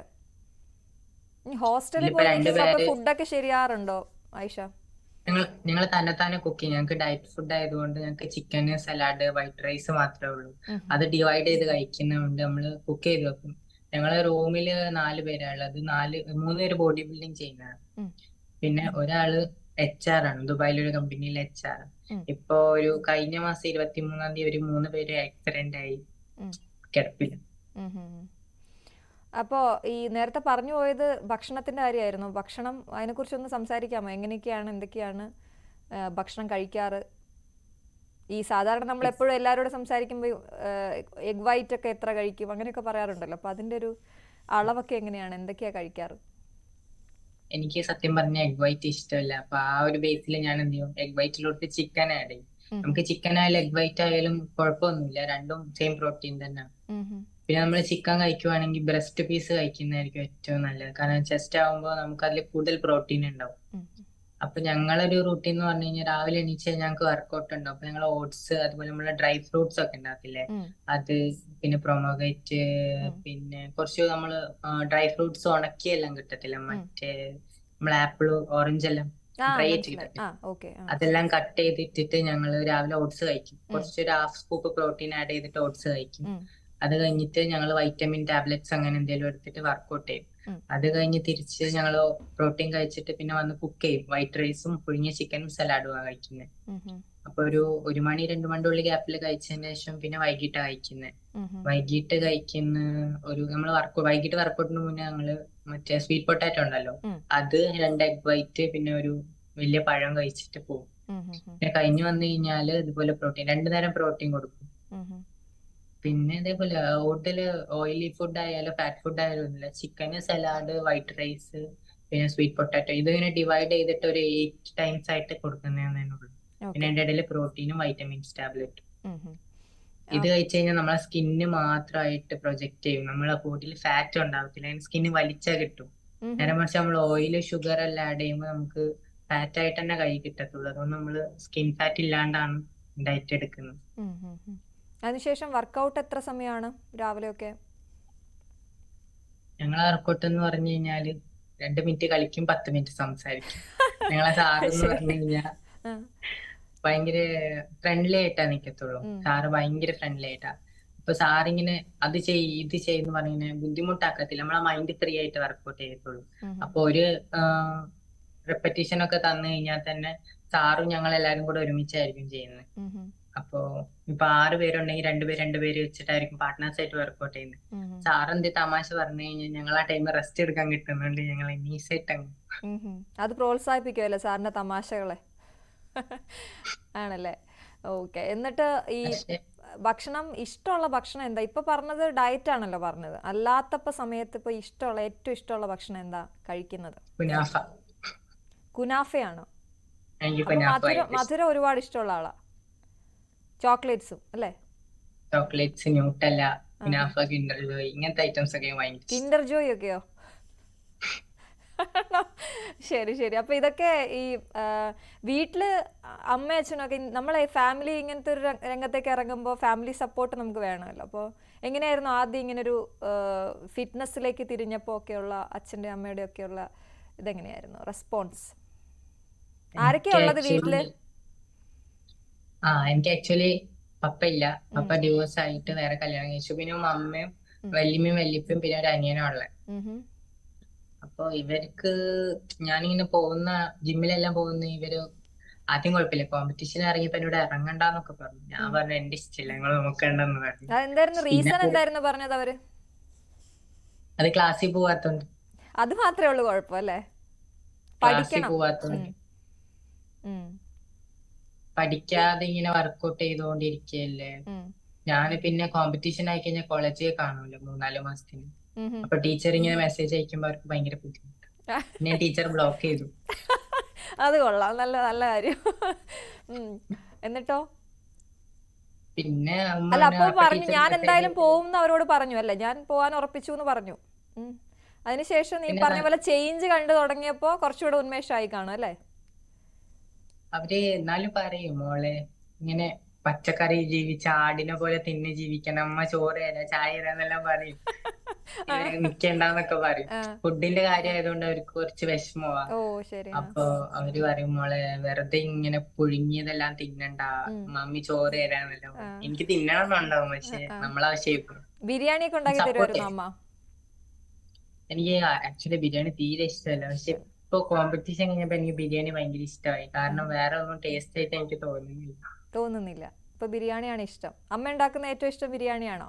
ഹോസ്റ്റലിൽ ഇതിലിപ്പോ പോയി നിൽക്കുമ്പോ അപ്പൊ രണ്ടുപേര് ഫുഡൊക്കെ ശരിയാറുണ്ടോ ആയിഷ ഞങ്ങൾ ഞങ്ങൾ തന്നെത്താനെ കുക്ക് ചെയ്യും ഞങ്ങൾക്ക് ഡയറ്റ് ഫുഡ് ആയതുകൊണ്ട് ഞങ്ങൾക്ക് ചിക്കൻ സലാഡ് വൈറ്റ് റൈസ് മാത്രമേ ഉള്ളൂ ഉം അത് ഡിവൈഡ് ചെയ്ത് കഴിക്കുന്നതുകൊണ്ട് നമ്മൾ കുക്ക് ചെയ്ത് വെക്കും ഞങ്ങളെ റൂമിൽ നാല് പേരാ ഉള്ളത് നാല് മൂന്ന് പേര് ബോഡി ബിൽഡിംഗ് ചെയ്യുന്നതാണ് ഉം പിന്നെ ഒരാള് എച്ച് ആർ ആണ് ദുബായിലൊരു കമ്പനിയിൽ എച്ച് ആർ ഉം ഇപ്പൊ ഒരു കഴിഞ്ഞ മാസം ഇരുപത്തി മൂന്നാം തീയതി ഒരു മൂന്ന് പേര് ആക്സിഡന്റ് ആയി ഉം കിടപ്പിൽ ഉം ഉം ഉം. അപ്പോ ഈ നേരത്തെ പറഞ്ഞു പോയത് ഭക്ഷണത്തിന്റെ കാര്യമായിരുന്നു ഭക്ഷണം അതിനെക്കുറിച്ചൊന്ന് സംസാരിക്കാമോ എങ്ങനെയൊക്കെയാണ് എന്തൊക്കെയാണ് ആ, ഭക്ഷണം കഴിക്കാറ് ഈ സാധാരണ നമ്മൾ എപ്പോഴും എല്ലാവരോടും സംസാരിക്കുമ്പോൾ എഗ് വൈറ്റ് ഒക്കെ എത്ര കഴിക്കും അങ്ങനെയൊക്കെ പറയാറുണ്ടല്ലോ അപ്പൊ അതിന്റെ ഒരു അളവൊക്കെ എങ്ങനെയാണ് എന്തൊക്കെയാ കഴിക്കാറ് എനിക്ക് സത്യം പറഞ്ഞ എഗ് വൈറ്റ് ഇഷ്ടമല്ല അപ്പൊ ആ ഒരു ബേസിൽ ഞാൻ എന്ത് ചെയ്യും എഗ് വൈറ്റിലോട്ട് ചിക്കൻ ആഡ് ചെയ്യും ഉം നമുക്ക് ചിക്കൻ ആയാലും എഗ് വൈറ്റ് ആയാലും കുഴപ്പമൊന്നുമില്ല രണ്ടും സെയിം പ്രോട്ടീൻ തന്നെയാണ് ഉം ഉം പിന്നെ നമ്മൾ ചിക്കൻ കഴിക്കുവാണെങ്കിൽ ബ്രസ്റ്റ് പീസ് കഴിക്കുന്നതായിരിക്കും ഏറ്റവും നല്ലത് കാരണം ചെസ്റ്റ് ആവുമ്പോൾ നമുക്ക് അതിൽ കൂടുതൽ പ്രോട്ടീൻ ഉണ്ടാവും ഉം അപ്പൊ ഞങ്ങളൊരു റൂട്ടീൻ എന്ന് പറഞ്ഞു കഴിഞ്ഞാൽ രാവിലെ എണീച്ച് ഞങ്ങൾക്ക് വർക്കൗട്ട് ഉണ്ടാവും അപ്പൊ ഞങ്ങൾ ഓട്സ് അതുപോലെ നമ്മളെ ഡ്രൈ ഫ്രൂട്ട്സ് ഒക്കെ ഉണ്ടാക്കില്ലേ ഉം അത് പിന്നെ പ്രൊമോഗേറ്റ് ഉം പിന്നെ കുറച്ച് നമ്മള് ഡ്രൈ ഫ്രൂട്ട്സ് ഉണക്കിയെല്ലാം കിട്ടത്തില്ല ഉം മറ്റേ നമ്മളെ ആപ്പിൾ ഓറഞ്ച് എല്ലാം ആ ഡ്രൈ ആയിട്ട് മനസ്സിലായി കിട്ടത്തില്ല ആ ഓക്കെ ആ അതെല്ലാം കട്ട് ചെയ്തിട്ടിട്ട് ഞങ്ങൾ രാവിലെ ഓട്സ് കഴിക്കും ഉം കുറച്ചൊരു ഹാഫ് സ്കൂപ്പ് പ്രോട്ടീൻ ആഡ് ചെയ്തിട്ട് ഓട്സ് കഴിക്കും ഉം അത് കഴിഞ്ഞിട്ട് ഞങ്ങൾ വൈറ്റമിൻ ടാബ്ലറ്റ്സ് അങ്ങനെ എന്തെങ്കിലും എടുത്തിട്ട് വർക്കൗട്ട് ചെയ്യും ഉം അത് കഴിഞ്ഞ് തിരിച്ച് ഞങ്ങൾ പ്രോട്ടീൻ കഴിച്ചിട്ട് പിന്നെ വന്ന് കുക്ക് ചെയ്യും വൈറ്റ് റൈസും പുഴുങ്ങിയ ചിക്കനും സലാഡും കഴിക്കുന്നത് ഉം ഉം അപ്പൊ ഒരു ഒരു മണി രണ്ട് മണിന്റെ ഉള്ളിൽ ഗ്യാപ്പിൽ കഴിച്ചതിന് ശേഷം പിന്നെ വൈകിട്ടാണ് കഴിക്കുന്നത് ഉം ഉം വൈകിട്ട് കഴിക്കുന്ന ഒരു നമ്മൾ വർക്ക് വൈകിട്ട് വർക്കൗട്ടിന് മുന്നേ ഞങ്ങള് മറ്റേ സ്വീറ്റ് പൊട്ടാറ്റോ ഉണ്ടല്ലോ ഉം അത് രണ്ട് എഗ് വൈറ്റ് പിന്നെ ഒരു വലിയ പഴം കഴിച്ചിട്ട് പോകും ഉം ഉം ഉം പിന്നെ കഴിഞ്ഞു വന്നു കഴിഞ്ഞാല് ഇതുപോലെ പ്രോട്ടീൻ രണ്ടു നേരം പ്രോട്ടീൻ കൊടുക്കും ഉം ഉം പിന്നെ ഇതേപോലെ കൂടുതല് ഓയിലി ഫുഡ് ആയാലും ഫാറ്റ് ഫുഡ് ആയാലും ഒന്നുമില്ല ചിക്കന് സലാഡ് വൈറ്റ് റൈസ് പിന്നെ സ്വീറ്റ് പൊട്ടാറ്റോ ഇതിങ്ങനെ ഡിവൈഡ് ചെയ്തിട്ട് ഒരു എയ്റ്റ് ടൈംസ് ആയിട്ട് കൊടുക്കുന്നതേ ഉള്ളൂ പിന്നെ ഓക്കെ അതിന്റെ ഇടയിൽ പ്രോട്ടീനും വൈറ്റമിൻസ് ടാബ്ലറ്റ് ഉം ഉം ഇത് കഴിച്ചു കഴിഞ്ഞാൽ നമ്മളെ സ്കിന്ന് മാത്രമായിട്ട് പ്രൊജക്ട് ചെയ്യും നമ്മളെ ബോഡിയിൽ ഫാറ്റ് ഉണ്ടാവത്തില്ല സ്കിന്ന് വലിച്ചാൽ കിട്ടും ഉം ഉം നേരെ മറിച്ച് നമ്മൾ ഓയിൽ ഷുഗർ എല്ലാം ആഡ് ചെയ്യുമ്പോൾ നമുക്ക് ഫാറ്റ് ആയിട്ട് തന്നെ കൈ കിട്ടത്തുള്ളൂ അതുകൊണ്ട് നമ്മൾ സ്കിൻ ഫാറ്റ് ഇല്ലാണ്ടാണ് ഡയറ്റ് എടുക്കുന്നത് ഉം ഉം ഉം. അതിനുശേഷം വർക്കൗട്ട് എത്ര സമയമാണ് രാവിലെയൊക്കെ ഞങ്ങളെ വർക്കൗട്ട് എന്ന് പറഞ്ഞു കഴിഞ്ഞാല് രണ്ട് മിനിറ്റ് കളിക്കും പത്ത് മിനിറ്റ് സംസാരിക്കും ഞങ്ങളെ സാറ് എന്ന് ശരി പറഞ്ഞു കഴിഞ്ഞാൽ ആ. ഭയങ്കര ഫ്രണ്ട്ലി ആയിട്ടാ നിക്കത്തുള്ളൂ ഉം. സാറ് ഭയങ്കര ഫ്രണ്ട്ലി ആയിട്ടാ അപ്പൊ സാറിങ്ങനെ അത് ചെയ് ഇത് ചെയ്യുന്ന പറഞ്ഞിങ്ങനെ ബുദ്ധിമുട്ടാക്കത്തില്ല നമ്മളെ മൈൻഡ് ഫ്രീ ആയിട്ട് വർക്കൗട്ട് ചെയ്യത്തുള്ളൂ ഉം ഉം. അപ്പൊ ഒരു റെപ്പറ്റീഷൻ ഒക്കെ തന്നു കഴിഞ്ഞാൽ തന്നെ സാറും ഞങ്ങൾ എല്ലാരും കൂടെ ഒരുമിച്ചായിരിക്കും ചെയ്യുന്നത് ഉം ഉം. അപ്പോ ഇപ്പൊ ആറ് പേരുണ്ടെങ്കിൽ രണ്ടുപേര് രണ്ടുപേര് വെച്ചിട്ടായിരിക്കും പാർട്ട്നേഴ്സ് ആയിട്ട് വർക്കൗട്ട് ചെയ്യുന്നത് ഉം ഉം. സാർ എന്ത് തമാശ പറഞ്ഞു കഴിഞ്ഞാൽ ഞങ്ങൾ ആ ടൈം റെസ്റ്റ് എടുക്കാൻ കിട്ടുന്നുണ്ട് ഞങ്ങൾ നീസായിട്ട് അങ്ങ് ഉം ഉം. അത് പ്രോത്സാഹിപ്പിക്കുമല്ലോ സാറിന്റെ തമാശകളെ ആണല്ലേ ഓക്കെ എന്നിട്ട് ഈ പക്ഷെ ഭക്ഷണം ഇഷ്ടമുള്ള ഭക്ഷണം എന്താ ഇപ്പൊ പറഞ്ഞത് ഡയറ്റ് ആണല്ലോ പറഞ്ഞത് അല്ലാത്തപ്പോ സമയത്ത് ഇപ്പൊ ഇഷ്ടമുള്ള ഏറ്റവും ഇഷ്ടമുള്ള ഭക്ഷണം എന്താ കഴിക്കുന്നത് കുനാഫ കുനാഫയാണോ എനിക്ക് അപ്പൊ കുനാഫ മധുരം ഭയങ്കര ഇഷ്ടം മധുരം ഒരുപാട് ഇഷ്ടമുള്ള ആളാ ചോക്ലേറ്റ്സും അല്ലേ ചോക്ലേറ്റ്സ് ന്യൂട്ടല്ല ആ കുനാഫ കിൻഡർ ജോയ് ഇങ്ങനത്തെ ഐറ്റംസ് ഒക്കെ ഭയങ്കര ഇഷ്ടം കിൻഡർ ജോയ് ഒക്കെയോ ശരി ശരി അപ്പൊ ഇതൊക്കെ ഈ ആ, വീട്ടില് അമ്മ അച്ഛനൊക്കെ നമ്മളെ ഫാമിലി ഇങ്ങനത്തെ ഒരു രംഗ- രംഗത്തേക്ക് ഇറങ്ങുമ്പോൾ ഫാമിലി സപ്പോർട്ട് നമുക്ക് വേണമല്ലോ അപ്പോൾ എങ്ങനെയായിരുന്നു ആദ്യം ഇങ്ങനെ ഒരു ഫിറ്റ്നസ്സിലേക്ക് തിരിഞ്ഞപ്പോൾ ഒക്കെയുള്ള അച്ഛൻ്റെ അമ്മയുടെ ഒക്കെയുള്ള ഇതെങ്ങനെയായിരുന്നു റെസ്പോൺസ് ആരൊക്കെയാ എനിക്ക് ഉള്ളത് വീട്ടില് ആക്ച്വലി ആ എനിക്ക് ആക്ച്വലി പപ്പ ഇല്ല ഉം, പപ്പ ഡിവോഴ്സ് ആയിട്ട് വേറെ കല്യാണം കഴിച്ചു പിന്നെ അമ്മയും ഉം, വല്യമ്മയും വല്യപ്പയും പിന്നെ ഒരു അനിയനും ഉള്ളത് ഉം, ഉം, അപ്പൊ ഇവർക്ക് ഞാനിങ്ങനെ പോകുന്ന ജിമ്മിലെല്ലാം പോകുന്ന ഇവര് ആദ്യം കുഴപ്പമില്ല കോമ്പറ്റീഷൻ ഇറങ്ങിയപ്പോ എന്നോട് ഇറങ്ങണ്ടെന്നൊക്കെ പറഞ്ഞു ഞാൻ ഉം. പറഞ്ഞു എന്റെ ഇഷ്ടമില്ല നിങ്ങൾ നോക്കണ്ടെന്ന് പറഞ്ഞു അതെന്തായിരുന്നു പിന്നെ റീസൺ എന്തായിരുന്നു പറഞ്ഞത് അവര് അത് ക്ലാസ്സിൽ പോവാത്തോണ്ട് അത് മാത്രമേ ഉള്ളൂ കുഴപ്പം അല്ലേ ക്ലാസ്സിൽ പഠിക്കണം പോവാത്തോണ്ട് ഉം, ഉം, പഠിക്കാതെ ഇങ്ങനെ വർക്കൗട്ട് ചെയ്തുകൊണ്ടിരിക്കുകയല്ലേ ഉം. ഞാൻ പിന്നെ കോമ്പറ്റീഷൻ ആയി കഴിഞ്ഞാൽ കോളേജിൽ കാണൂല മൂന്നാല് മാസത്തിന് ഉം ഹും. അപ്പൊ ടീച്ചർ ഇങ്ങനെ മെസ്സേജ് അയക്കുമ്പോ അവർക്ക് ഭയങ്കര ബുദ്ധിമുട്ട് പിന്നെ ടീച്ചർ ബ്ലോക്ക് ചെയ്തു അത് കൊള്ളാം നല്ല നല്ല കാര്യം ഉം. എന്നിട്ടോ പിന്നെ അമ്മ അല്ല ഇങ്ങനെ അപ്പോൾ അപ്പൊ പറഞ്ഞു ടീച്ചർ ഞാൻ മെസ്സേജ് എന്തായാലും പോവും എന്ന് അവരോട് പറഞ്ഞു അല്ലേ ഞാൻ പോവാൻ ഉറപ്പിച്ചു എന്ന് പറഞ്ഞു ഉം. അതിനുശേഷം നീ പിന്നെ പറഞ്ഞ പോലെ ചേഞ്ച് കണ്ടു തുടങ്ങിയപ്പോ കുറച്ചുകൂടെ ഉന്മേഷമായി കാണും അല്ലേ അവര് എന്നാലും പറയും മോളെ ഇങ്ങനെ പച്ചക്കറി ജീവിച്ച ആടിനെ പോലെ തിന്ന് ജീവിക്കണം അമ്മ ചോറ് തരാം ചായ തരാന്നെല്ലാം പറയും ഇവര് നിക്കണ്ടെന്നൊക്കെ പറയും ആ. ഫുഡിന്റെ കാര്യം ആയതുകൊണ്ട് അവർക്ക് കുറച്ച് വിഷമമാ ഓ ശരി ആ. അപ്പൊ അവര് പറയും മോളെ വെറുതെ ഇങ്ങനെ പുഴുങ്ങിയതെല്ലാം തിന്നണ്ട മമ്മി ചോറ് തരാന്നെല്ലാം പറയും. എനിക്ക് തിന്നണമെന്നുണ്ടാവും പക്ഷെ നമ്മളാവശ്യം ബിരിയാണി ഒക്കെ ഉണ്ടാക്കി Support തരുമായിരുന്നു അമ്മ എനിക്ക് ആക്ച്വലി ബിരിയാണി തീരെ ഇഷ്ടമല്ല പക്ഷെ ഇപ്പൊ കോമ്പറ്റീഷൻ കഴിഞ്ഞപ്പോ എനിക്ക് ബിരിയാണി ഭയങ്കര ഇഷ്ടമായി കാരണം വേറെ ഒന്നും ടേസ്റ്റ് ആയിട്ട് എനിക്ക് തോന്നുന്നില്ല തോന്നുന്നില്ല ഇപ്പൊ ബിരിയാണിയാണ് ഇഷ്ടം അമ്മ ഉണ്ടാക്കുന്ന ഏറ്റവും ഇഷ്ടം ബിരിയാണിയാണോ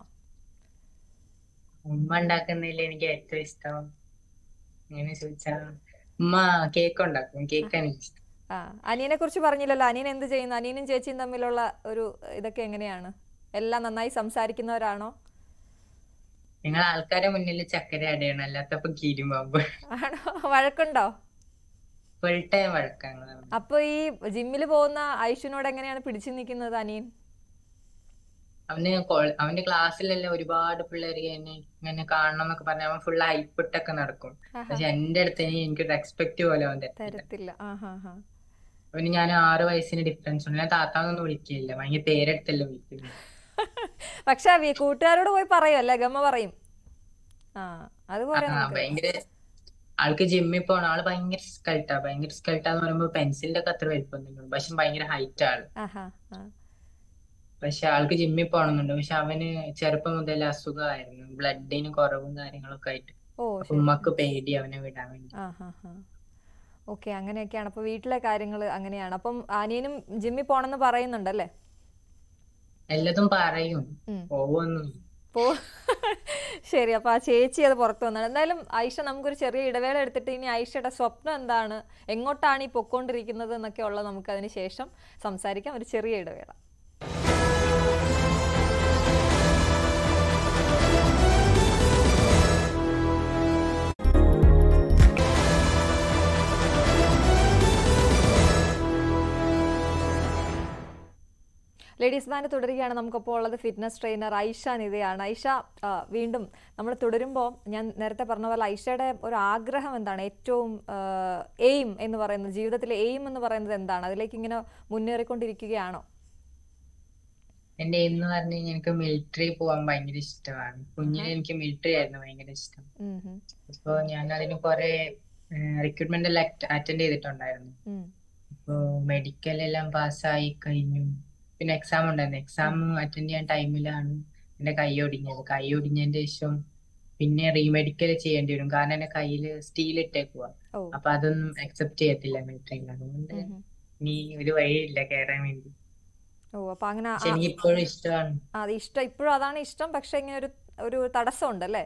ഉമ്മ ഉണ്ടാക്കുന്നതിൽ എനിക്ക് ഏറ്റവും ഇഷ്ടം എങ്ങനെ ചോദിച്ചാ ഉമ്മ കേക്ക് ഉണ്ടാക്കും കേക്കാണ് എനിക്ക് ഇഷ്ടം ആ അനിയനെ കുറിച്ച് പറഞ്ഞില്ലല്ലോ അനിയൻ എന്ത് ചെയ്യുന്നു അനിയനും ചേച്ചിയും തമ്മിലുള്ള ഒരു ഇതൊക്കെ എങ്ങനെയാണ് എല്ലാം നന്നായി സംസാരിക്കുന്നവരാണോ നിങ്ങൾ ആൾക്കാരെ മുന്നിൽ ചക്കര അടയണം അല്ലാത്തപ്പോ കീരും പാമ്പ് ആണോ വഴക്കുണ്ടോ ഫുൾ ടൈം വഴക്കാണ് അപ്പൊ ഈ ജിമ്മിൽ പോകുന്ന ഐഷുനോട് എങ്ങനെയാണ് പിടിച്ചു നിൽക്കുന്നത് അനിയൻ അവന് കോൾ- അവന്റെ ക്ലാസ്സിലെല്ലാം ഒരുപാട് പിള്ളേര് എന്നെ ഇങ്ങനെ കാണണം എന്നൊക്കെ പറഞ്ഞ അവൻ ഫുൾ ഹൈപ്പിട്ടൊക്കെ നടക്കും ആഹാ. പക്ഷെ എന്റെ അടുത്ത് ഇനി എനിക്ക് റെസ്പെക്ട് പോലെ അവൻ തരത്തില്ല തരത്തില്ല ആ ഹാ ഹാ അവന് ഞാൻ ആറ് വയസ്സിന് ഡിഫറൻസ് ഉണ്ട് ഞാൻ താത്താന്നൊന്നും വിളിക്കില്ല ഭയങ്കര പേരെടുത്തല്ലേ വിളിക്കുന്നത് പക്ഷെ ആ വി- കൂട്ടുകാരോട് പോയി പറയും അല്ലേ ഗമ്മ പറയും ആ അതുപോലെ ആ നമുക്ക് ഭയങ്കര ആൾക്ക് ജിമ്മിൽ പോണം ആള് ഭയങ്കര സ്കൾട്ടാ ഭയങ്കര സ്കൾട്ടാന്ന് പറയുമ്പോ പെൻസിലിന്റെ ഒക്കെ അത്ര വലിപ്പമൊന്നും പക്ഷെ ഭയങ്കര ഹൈറ്റ് ആള് ആഹാ ആ പക്ഷെ ആൾക്ക് ജിമ്മിൽ പോകണമെന്നുണ്ട് പക്ഷെ അവന് ചെറുപ്പം മുതൽ അസുഖമായിരുന്നു ബ്ലഡിന് കുറവും കാര്യങ്ങളൊക്കെ ആയിട്ട് ഓ അപ്പൊ ശരി ഉമ്മക്ക് പേടി അവനെ വിടാൻ വേണ്ടി ആ ഹാ ഹാ ഓക്കെ അങ്ങനെയൊക്കെയാണ് അപ്പൊ വീട്ടിലെ കാര്യങ്ങൾ അങ്ങനെയാണ് അപ്പം അനിയനും ജിമ്മിൽ പോണെന്ന് പറയുന്നുണ്ടല്ലേ എല്ലാതും പറയും ഉം. പോവൊന്നും പോ ശരി അപ്പൊ ആ ചേച്ചി അത് പുറത്തു വന്നാണ് എന്തായാലും ഐഷ നമുക്കൊരു ചെറിയ ഇടവേള എടുത്തിട്ട് ഇനി ഐഷയുടെ സ്വപ്നം എന്താണ് എങ്ങോട്ടാണ് ഈ പൊക്കോണ്ടിരിക്കുന്നത് എന്നൊക്കെ ഉള്ളത് നമുക്ക് അതിന് ശേഷം സംസാരിക്കാം ഒരു ചെറിയ ഇടവേള ലേഡീസ് ബാൻഡ് തുടരുകയാണ് നമുക്കപ്പോൾ ഉള്ളത് ഫിറ്റ്നസ് ട്രെയിനർ ഐഷ നിതയാണ് ഐഷ ആ, വീണ്ടും നമ്മൾ തുടരുമ്പോൾ ഞാൻ നേരത്തെ പറഞ്ഞ പോലെ ഐഷയുടെ ഒരു ആഗ്രഹം എന്താണ് ഏറ്റവും എയിം എന്ന് പറയുന്നത് ജീവിതത്തിലെ എയിം എന്ന് പറയുന്നത് എന്താണ് അതിലേക്ക് ഇങ്ങനെ മുന്നേറിക്കൊണ്ടിരിക്കുകയാണോ എന്റെ എന്ന് പറഞ്ഞു കഴിഞ്ഞാൽ എനിക്ക് മിലിറ്ററി പോകാൻ ഭയങ്കര ഇഷ്ടമാണ് കുഞ്ഞിലെ എനിക്ക് മിലിറ്ററി ആയിരുന്നു ഭയങ്കര ഇഷ്ടം ഉം ഹും. അപ്പൊ ഞാൻ അതിന് കുറെ റിക്രൂട്ട്മെന്റ് എല്ലാം അറ്റൻഡ് ചെയ്തിട്ടുണ്ടായിരുന്നു ഉം. അപ്പോ മെഡിക്കൽ എല്ലാം പാസ്സായി കഴിഞ്ഞു പിന്നെ എക്സാം ഉണ്ടായിരുന്നു എക്സാം അറ്റൻഡ് ചെയ്യാൻ ടൈമിലാണ് എന്റെ കൈ ഒടിഞ്ഞത് കൈ ഒടിഞ്ഞതിന്റെ ശേഷം പിന്നെ റീമെഡിക്കൽ ചെയ്യേണ്ടി വരും കാരണം എന്റെ കയ്യില് സ്റ്റീൽ ഇട്ടേക്കുവാ ഓ അപ്പൊ അതൊന്നും അക്സെപ്റ്റ് ചെയ്യത്തില്ല മിലിറ്ററിയിൽ അതുകൊണ്ട് ഉം ഹും. ഇനി ഒരു വഴിയില്ല കയറാൻ വേണ്ടി ഓ അപ്പൊ അങ്ങനെ പക്ഷെ എനിക്ക് ഇപ്പോഴും ഇഷ്ടമാണ് ആ, അത് ഇഷ്ടം ഇപ്പോഴും അതാണ് ഇഷ്ടം പക്ഷെ ഇങ്ങനെ ഒരു ഒരു തടസ്സമുണ്ട് അല്ലേ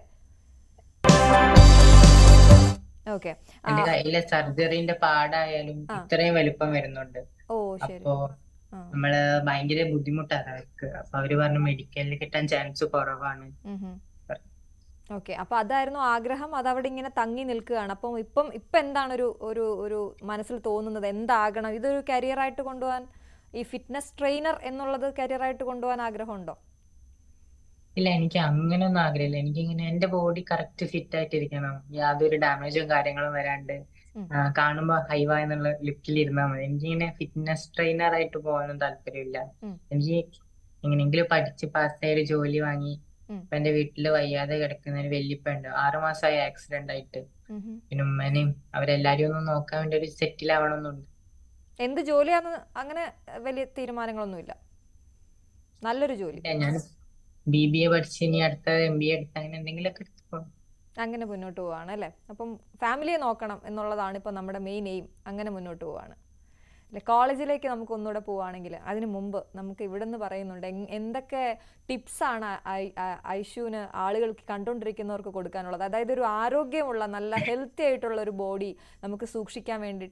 ഓക്കെ എന്റെ കയ്യിലെ സർജറിന്റെ പാടായാലും ഇത്രയും വലുപ്പം വരുന്നുണ്ട് ഓ ശരി അപ്പോ ആ നമ്മള് ഭയങ്കര ബുദ്ധിമുട്ടാണ് അവർക്ക് അപ്പൊ അവര് പറഞ്ഞു മെഡിക്കലിൽ കിട്ടാൻ ചാൻസ് കുറവാണ് ഓക്കെ അപ്പൊ അതായിരുന്നു ആഗ്രഹം അത് അവിടെ ഇങ്ങനെ തങ്ങി നിൽക്കുകയാണ് അപ്പം ഇപ്പം ഇപ്പം എന്താണ് ഒരു ഒരു ഒരു മനസ്സിൽ തോന്നുന്നത് എന്താകണം ഇതൊരു കരിയറായിട്ട് കൊണ്ടുപോകാൻ ഈ ഫിറ്റ്നസ് ട്രെയിനർ എന്നുള്ളത് കരിയറായിട്ട് കൊണ്ടുപോകാൻ ആഗ്രഹമുണ്ടോ ഇല്ല എനിക്ക് അങ്ങനെയൊന്നും ആഗ്രഹമില്ല എനിക്ക് ഇങ്ങനെ എന്റെ ബോഡി കറക്റ്റ് ഫിറ്റ് ആയിട്ടിരിക്കണം യാതൊരു ഡാമേജും കാര്യങ്ങളും വരാണ്ട് ഉം. ആ, കാണുമ്പോ ഹൈവ എന്നുള്ള ലുക്കിൽ ഇരുന്നാൽ മതി എനിക്കിങ്ങനെ ഫിറ്റ്നസ് ട്രെയിനർ ആയിട്ട് പോകാനും താല്പര്യമില്ല ഉം. എനിക്ക് എങ്ങനെയെങ്കിലും പഠിച്ച് പാസ്സായ ഒരു ജോലി വാങ്ങി ഉം. ഇപ്പൊ എന്റെ വീട്ടില് വയ്യാതെ കിടക്കുന്ന ഒരു വല്യപ്പ ഉണ്ട് ആറുമാസമായി ആക്സിഡന്റ് ആയിട്ട് ഉം ഹും. പിന്നെ ഉമ്മനെയും അവരെല്ലാരും ഒന്ന് നോക്കാൻ വേണ്ടി ഒരു സെറ്റിൽ ആവണമെന്നുണ്ട് എന്ത് ജോലിയാന്ന് അങ്ങനെ വലിയ തീരുമാനങ്ങളൊന്നുമില്ല നല്ലൊരു ജോലി ഇല്ല, ഞാൻ ബി ബി എ പഠിച്ച് ഇനി അടുത്ത എം ബി എ എടുത്ത് അങ്ങനെ എന്തെങ്കിലുമൊക്കെ എടുത്ത് പോണം. അങ്ങനെ മുന്നോട്ട് പോവാണ് അല്ലേ അപ്പം ഫാമിലിയെ നോക്കണം എന്നുള്ളതാണ് ഇപ്പം നമ്മുടെ മെയിൻ എയിം അങ്ങനെ മുന്നോട്ട് പോവാണ് അല്ലെ കോളേജിലേക്ക് നമുക്ക് ഒന്നുകൂടെ പോവുകയാണെങ്കിൽ അതിന് മുമ്പ് നമുക്ക് ഇവിടെ നിന്ന് പറയുന്നുണ്ട് എങ്- എന്തൊക്കെ ടിപ്സാണ് ഐഷുവിന് ആളുകൾക്ക് കണ്ടുകൊണ്ടിരിക്കുന്നവർക്ക് കൊടുക്കാനുള്ളത് അതായത് ഒരു ആരോഗ്യമുള്ള നല്ല ഹെൽത്തി ആയിട്ടുള്ള ഒരു ബോഡി നമുക്ക് സൂക്ഷിക്കാൻ വേണ്ടിയിട്ട്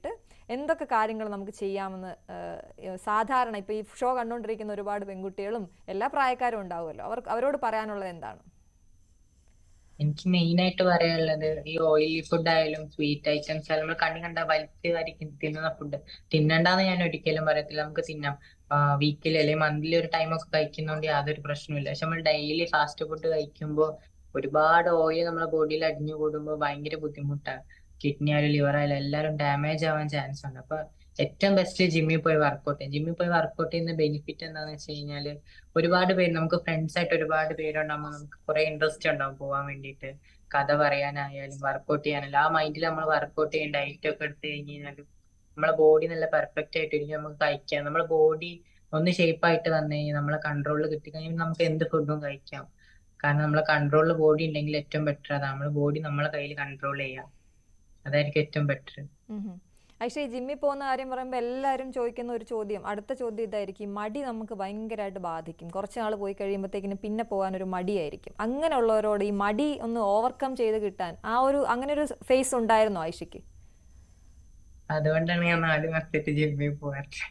എന്തൊക്കെ കാര്യങ്ങൾ നമുക്ക് ചെയ്യാമെന്ന് ഏഹ്, സാധാരണ ഇപ്പോൾ ഈ ഷോ കണ്ടുകൊണ്ടിരിക്കുന്ന ഒരുപാട് പെൺകുട്ടികളും എല്ലാ പ്രായക്കാരും ഉണ്ടാവുമല്ലോ അവർക്ക് അവരോട് പറയാനുള്ളത് എന്താണ് എനിക്ക് മെയിൻ ആയിട്ട് പറയാനുള്ളത് ഈ ഓയിലി ഫുഡ് ആയാലും സ്വീറ്റ് ഐറ്റംസ് ആയാലും നമ്മൾ കണ്ണി കണ്ട വലിച്ച് വാരി തി- തിന്നുന്ന ഫുഡ് തിന്നണ്ടെന്ന് ഞാൻ ഒരിക്കലും പറയത്തില്ല നമുക്ക് തിന്നാം വീക്കിലി അല്ലെങ്കിൽ മന്ത്ലി ഒരു ടൈം ഒക്കെ കഴിക്കുന്നതുകൊണ്ട് യാതൊരു പ്രശ്നമില്ല പക്ഷെ നമ്മൾ ഡെയിലി ഫാസ്റ്റ് ഫുഡ് കഴിക്കുമ്പോൾ ഒരുപാട് ഓയിൽ നമ്മുടെ ബോഡിയിൽ അടിഞ്ഞു കൂടുമ്പോൾ ഭയങ്കര ബുദ്ധിമുട്ടാണ് കിഡ്നി ആയാലും ലിവർ ആയാലും എല്ലാവരും ഡാമേജ് ആവാൻ ചാൻസ് ഉണ്ട് അപ്പൊ ഏറ്റവും ബെസ്റ്റ് ജിമ്മിൽ പോയി വർക്കൗട്ട് ചെയ്യാം ജിമ്മിൽ പോയി വർക്കൗട്ട് ചെയ്യുന്ന ബെനിഫിറ്റ് എന്താണെന്ന് വെച്ച് കഴിഞ്ഞാല് ഒരുപാട് പേര് നമുക്ക് ഫ്രണ്ട്സ് ആയിട്ട് ഒരുപാട് പേരുണ്ടാകുമ്പോൾ നമുക്ക് കുറെ ഇൻട്രസ്റ്റ് ഉണ്ടാവും പോകാൻ വേണ്ടിയിട്ട് കഥ പറയാനായാലും വർക്കൗട്ട് ചെയ്യാനായാലും ആ മൈൻഡിൽ നമ്മൾ വർക്കൗട്ട് ചെയ്യും ഡയറ്റ് ഒക്കെ എടുത്തു കഴിഞ്ഞ് കഴിഞ്ഞാൽ നമ്മളെ ബോഡി നല്ല പെർഫെക്റ്റ് ആയിട്ട് ഇരിക്കും നമുക്ക് കഴിക്കാം നമ്മളെ ബോഡി ഒന്ന് ഷേപ്പ് ആയിട്ട് വന്നു കഴിഞ്ഞാൽ നമ്മളെ കൺട്രോളിൽ കിട്ടിക്കഴിഞ്ഞാൽ നമുക്ക് എന്ത് ഫുഡും കഴിക്കാം കാരണം നമ്മളെ കൺട്രോളിൽ ബോഡി ഉണ്ടെങ്കിൽ ഏറ്റവും ബെറ്റർ അതാണ് നമ്മളെ ബോഡി നമ്മളെ കയ്യിൽ കൺട്രോൾ ചെയ്യാം അതായിരിക്കും ഏറ്റവും ബെറ്റർ പക്ഷേ ഈ ജിമ്മിൽ പോകുന്ന കാര്യം പറയുമ്പോൾ എല്ലാവരും ചോദിക്കുന്ന ഒരു ചോദ്യം അടുത്ത ചോദ്യം ഇതായിരിക്കും ഈ മടി നമുക്ക് ഭയങ്കരമായിട്ട് ബാധിക്കും കുറച്ച് നാൾ പോയി കഴിയുമ്പോഴത്തേക്കിന് പിന്നെ പോകാൻ ഒരു മടിയായിരിക്കും അങ്ങനെയുള്ളവരോട് ഈ മടി ഒന്ന് ഓവർകം ചെയ്ത് കിട്ടാൻ ആ ഒരു അങ്ങനെ ഒരു ഫേസ് ഉണ്ടായിരുന്നോ ആയിഷയ്ക്ക് അതുകൊണ്ടാണ് ഞാൻ നാല് മാസത്തേക്ക് ജിമ്മിൽ പോകാറ്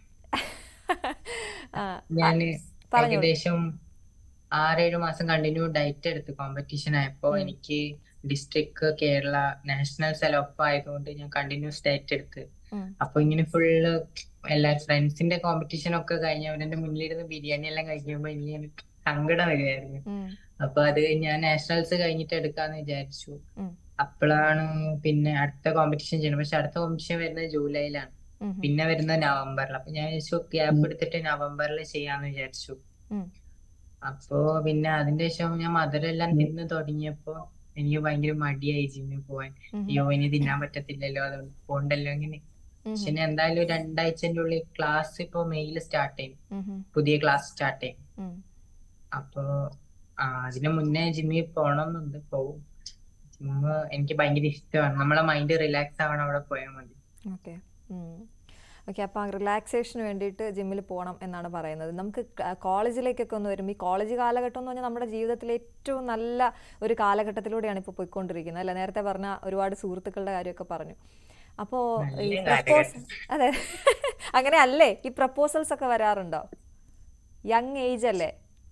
ആ, ഞാൻ പറഞ്ഞോളൂ. ഏകദേശം ആറേഴ് മാസം കണ്ടിന്യൂ ഡയറ്റ് എടുത്ത് കോമ്പറ്റീഷൻ ആയപ്പോ എനിക്ക് ഡിസ്ട്രിക്ട് കേരള നാഷണൽ സെലക്ട് ആയതുകൊണ്ട് ഞാൻ കണ്ടിന്യൂസ് ഡയറ്റ് എടുത്ത് ഉം. അപ്പൊ ഇങ്ങനെ ഫുള്ള് എല്ലാ ഫ്രണ്ട്സിന്റെ കോമ്പറ്റീഷൻ ഒക്കെ കഴിഞ്ഞ് അവരെന്റെ മുന്നിലിരുന്ന് ബിരിയാണി എല്ലാം കഴിക്കുമ്പോ എനിക്ക് സങ്കടം വരുമായിരുന്നു ഉം, അപ്പൊ അത് ഞാൻ നാഷണൽസ് കഴിഞ്ഞിട്ട് എടുക്കാന്ന് വിചാരിച്ചു ഉം, അപ്പോഴാണ് പിന്നെ അടുത്ത കോമ്പറ്റീഷൻ ചെയ്യണം പക്ഷെ അടുത്ത കോമ്പറ്റീഷൻ വരുന്നത് ജൂലൈയിലാണ് ഉം, പിന്നെ വരുന്നത് നവംബറിൽ അപ്പൊ ഞാൻ വിചാരിച്ചു ഗ്യാപ്പ് എടുത്തിട്ട് നവംബറിൽ ചെയ്യാന്ന് വിചാരിച്ചു ഉം. അപ്പോ പിന്നെ അതിന്റെ ശേഷം ഞാൻ മധുരെല്ലാം തിന്ന് തുടങ്ങിയപ്പോ എനിക്ക് ഭയങ്കര മടിയായി ജിമ്മിൽ പോവാൻ ഉം, അയ്യോ ഇനി തിന്നാൻ പറ്റത്തില്ലല്ലോ അതുകൊണ്ട് പോണ്ടല്ലോ ഇങ്ങനെ ഉം, പക്ഷെ ഇനി എന്തായാലും രണ്ടാഴ്ചന്റെ ഉള്ളിൽ ക്ലാസ് ഇപ്പൊ മെയിൽ സ്റ്റാർട്ട് ചെയ്യും ഉം, ഉം, പുതിയ ക്ലാസ് സ്റ്റാർട്ട് ചെയ്യും ഉം. അപ്പൊ ആ, അതിന് മുന്നേ ജിമ്മിൽ പോണമെന്നുണ്ട് പോവും ജിമ്മ് എനിക്ക് ഭയങ്കര ഇഷ്ടമാണ് നമ്മളെ മൈൻഡ് റിലാക്സ് ആവണം അവിടെ പോയാൽ മതി ഓക്കെ ഓക്കെ അപ്പോൾ റിലാക്സേഷന് വേണ്ടിയിട്ട് ജിമ്മിൽ പോകണം എന്നാണ് പറയുന്നത് നമുക്ക് ക- കോളേജിലേക്കൊക്കെ ഒന്ന് വരുമ്പോൾ ഈ കോളേജ് കാലഘട്ടം എന്ന് പറഞ്ഞാൽ നമ്മുടെ ജീവിതത്തിലെ ഏറ്റവും നല്ല ഒരു കാലഘട്ടത്തിലൂടെയാണ് ഇപ്പോൾ പോയിക്കൊണ്ടിരിക്കുന്നത് അല്ല നേരത്തെ പറഞ്ഞ ഒരുപാട് സുഹൃത്തുക്കളുടെ കാര്യമൊക്കെ പറഞ്ഞു അപ്പോൾ ഈ നല്ല പ്രപ്പോസ് അതെ അങ്ങനെ അല്ലേ ഈ പ്രപ്പോസൽസ് ഒക്കെ വരാറുണ്ടോ യങ് ഏജ് അല്ലേ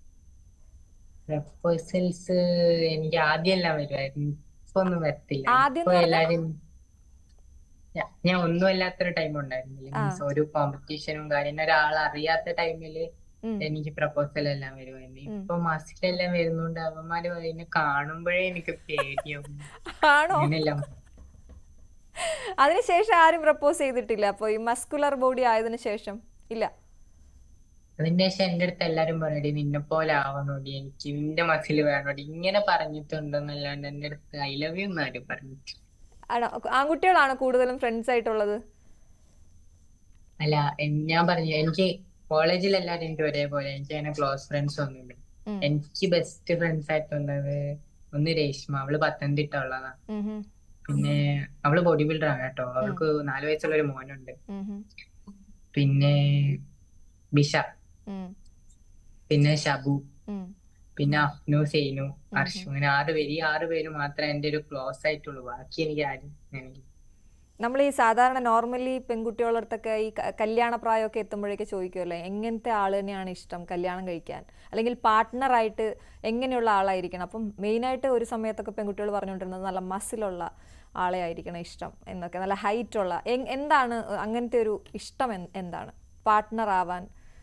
പ്രപ്പോസൽസ് എനിക്ക് ആദ്യമെല്ലാം വരുമായിരുന്നു ഇപ്പൊ ഒന്നും വരത്തില്ല ആദ്യം ഇപ്പൊ എന്ന് പറഞ്ഞാ? എല്ലാരും ഞാ- ഞാൻ ഒന്നും അല്ലാത്തൊരു ടൈം ഉണ്ടായിരുന്നില്ല ആ. മീൻസ് ഒരു കോമ്പറ്റീഷനും കാര്യം ഒരാൾ അറിയാത്ത ടൈമില് ഉം. എനിക്ക് പ്രപ്പോസൽ എല്ലാം വരുമായിരുന്നു ഉം. ഇപ്പൊ മാസത്തിലെല്ലാം വരുന്നുണ്ട് അവന്മാര് അതിനെ കാണുമ്പോഴേ എനിക്ക് പേടിയാവും ആണോ അങ്ങനെയല്ല അതിനുശേഷം ആരും പ്രപ്പോസ് ചെയ്തിട്ടില്ല അപ്പോൾ ഈ മസ്കുലർ ബോഡി ആയതിനു ശേഷം ഇല്ല അതിന്റെ ശേഷം എന്റെ അടുത്ത് എല്ലാരും പറയടി നിന്നെ പോലെ ആവണോടി എനിക്ക് നിന്റെ മസിൽ വേണോടി ഇങ്ങനെ പറഞ്ഞിട്ടുണ്ടെന്നല്ലാണ്ട് എന്റെ അടുത്ത് ഐ ലവ് യു എന്നാരും പറഞ്ഞിട്ട് ആണോ ആൺകുട്ടികളാണ് കൂടുതലും ഫ്രണ്ട്സ് ആയിട്ടുള്ളത് അല്ല എൻ- ഞാൻ പറഞ്ഞു എനിക്ക് കോളേജിൽ എല്ലാരും എനിക്ക് ഒരേപോലെ എനിക്ക് അങ്ങനെ ക്ലോസ് ഫ്രണ്ട്സ് ഒന്നുമില്ല ഉം. എനിക്ക് ബെസ്റ്റ് ഫ്രണ്ട്സ് ആയിട്ടുള്ളത് ഒന്ന് രേഷ്മ അവള് പത്തനംതിട്ട ഉള്ളതാ ഉം ഹും. പിന്നെ അവള് ബോഡി ബിൽഡർ ആണ് കേട്ടോ അവൾക്ക് നാല് വയസ്സുള്ള ഒരു മോനുണ്ട് ഉം ഹും. പിന്നെ ബിഷ ഉം. പിന്നെ ഷബു ഉം. പിന്നെ അഫ്നു സെയ്നു അർഷു അങ്ങനെ ആറ് പേര് ഈ ആറ് പേര് മാത്രമേ എന്റെ ഒരു ക്ലോസ് ആയിട്ടുള്ളൂ ബാക്കി എനിക്ക് ആരും എനിക്ക് നമ്മൾ ഈ സാധാരണ നോർമലി പെൺകുട്ടികളുടെ അടുത്തൊക്കെ ഈ ക- കല്യാണ പ്രായമൊക്കെ എത്തുമ്പോഴേക്ക് ചോദിക്കുമല്ലേ എങ്ങനത്തെ ആൾ തന്നെയാണ് ഇഷ്ടം കല്യാണം കഴിക്കാൻ അല്ലെങ്കിൽ പാർട്ട്ണറായിട്ട് എങ്ങനെയുള്ള ആളായിരിക്കണം അപ്പം മെയിനായിട്ട് ഒരു സമയത്തൊക്കെ പെൺകുട്ടികൾ പറഞ്ഞുകൊണ്ടിരുന്നത് നല്ല മസിലുള്ള ആളെ ആയിരിക്കണം ഇഷ്ടം എന്നൊക്കെ നല്ല ഹൈറ്റ് ഉള്ള എങ്- എന്താണ് അങ്ങനത്തെ ഒരു ഇഷ്ടം എന്ത്- എന്താണ് പാർട്ട്ണർ ആവാൻ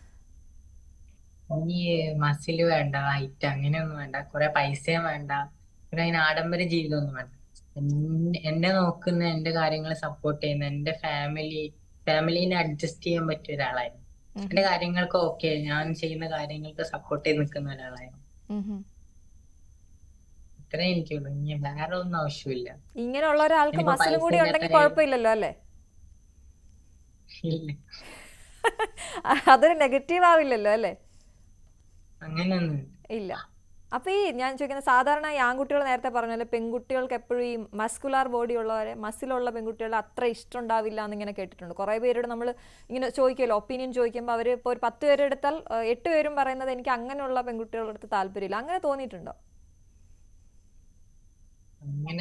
ഇനി മസില് വേണ്ട ഹൈറ്റ് അങ്ങനെയൊന്നും വേണ്ട കുറെ പൈസയും വേണ്ട പിന്നെ അതിന് ആഡംബര ജീവിതമൊന്നും വേണ്ട എന്നെ എന്നെ നോക്കുന്ന എന്റെ കാര്യങ്ങൾ സപ്പോർട്ട് ചെയ്യുന്ന എന്റെ ഫാമിലി ഫാമിലിനെ അഡ്ജസ്റ്റ് ചെയ്യാൻ പറ്റിയ ഒരാളായിരുന്നു ഉം. എന്റെ കാര്യങ്ങൾക്ക് ഓക്കെ ഞാൻ ചെയ്യുന്ന കാര്യങ്ങൾക്ക് സപ്പോർട്ട് ചെയ്ത് നിൽക്കുന്ന ഒരാളായിരുന്നു ഉം ഹും. ഇത്രേ എനിക്കുള്ളൂ ഇനി വേറെ ഒന്നും ആവശ്യമില്ല ഇങ്ങനെയുള്ള ഒരാൾക്ക് ഇനിയിപ്പോ മസിലും കൂടി പൈസ ഉണ്ടെങ്കിൽ ഇല്ലാത്ത കുഴപ്പമില്ലല്ലോ അല്ലേ ഇല്ല അതൊരു നെഗറ്റീവ് ആവില്ലല്ലോ അല്ലേ അങ്ങനെയൊന്നും ഇല്ല അപ്പൊ ഈ ഞാൻ ചോദിക്കുന്നത് സാധാരണ ഈ ആൺകുട്ടികൾ നേരത്തെ പറഞ്ഞ പോലെ പെൺകുട്ടികൾക്ക് എപ്പോഴും ഈ മസ്കുലാർ ബോഡി ഉള്ളവരെ മസിലുള്ള പെൺകുട്ടികളെ അത്ര ഇഷ്ടം ഉണ്ടാവില്ല എന്നിങ്ങനെ കേട്ടിട്ടുണ്ട് കുറേ പേരോട് നമ്മൾ ഇങ്ങനെ ചോദിക്കുമല്ലോ ഒപ്പീനിയൻ ചോദിക്കുമ്പോൾ അവർ ഇപ്പോൾ ഒരു പത്ത് പേര് എടുത്താൽ ഏഹ്, എട്ട് പേരും പറയുന്നത് എനിക്ക് അങ്ങനെയുള്ള പെൺകുട്ടികളുടെ അടുത്ത് താല്പര്യമില്ല അങ്ങനെ തോന്നിയിട്ടുണ്ടോ അങ്ങനെ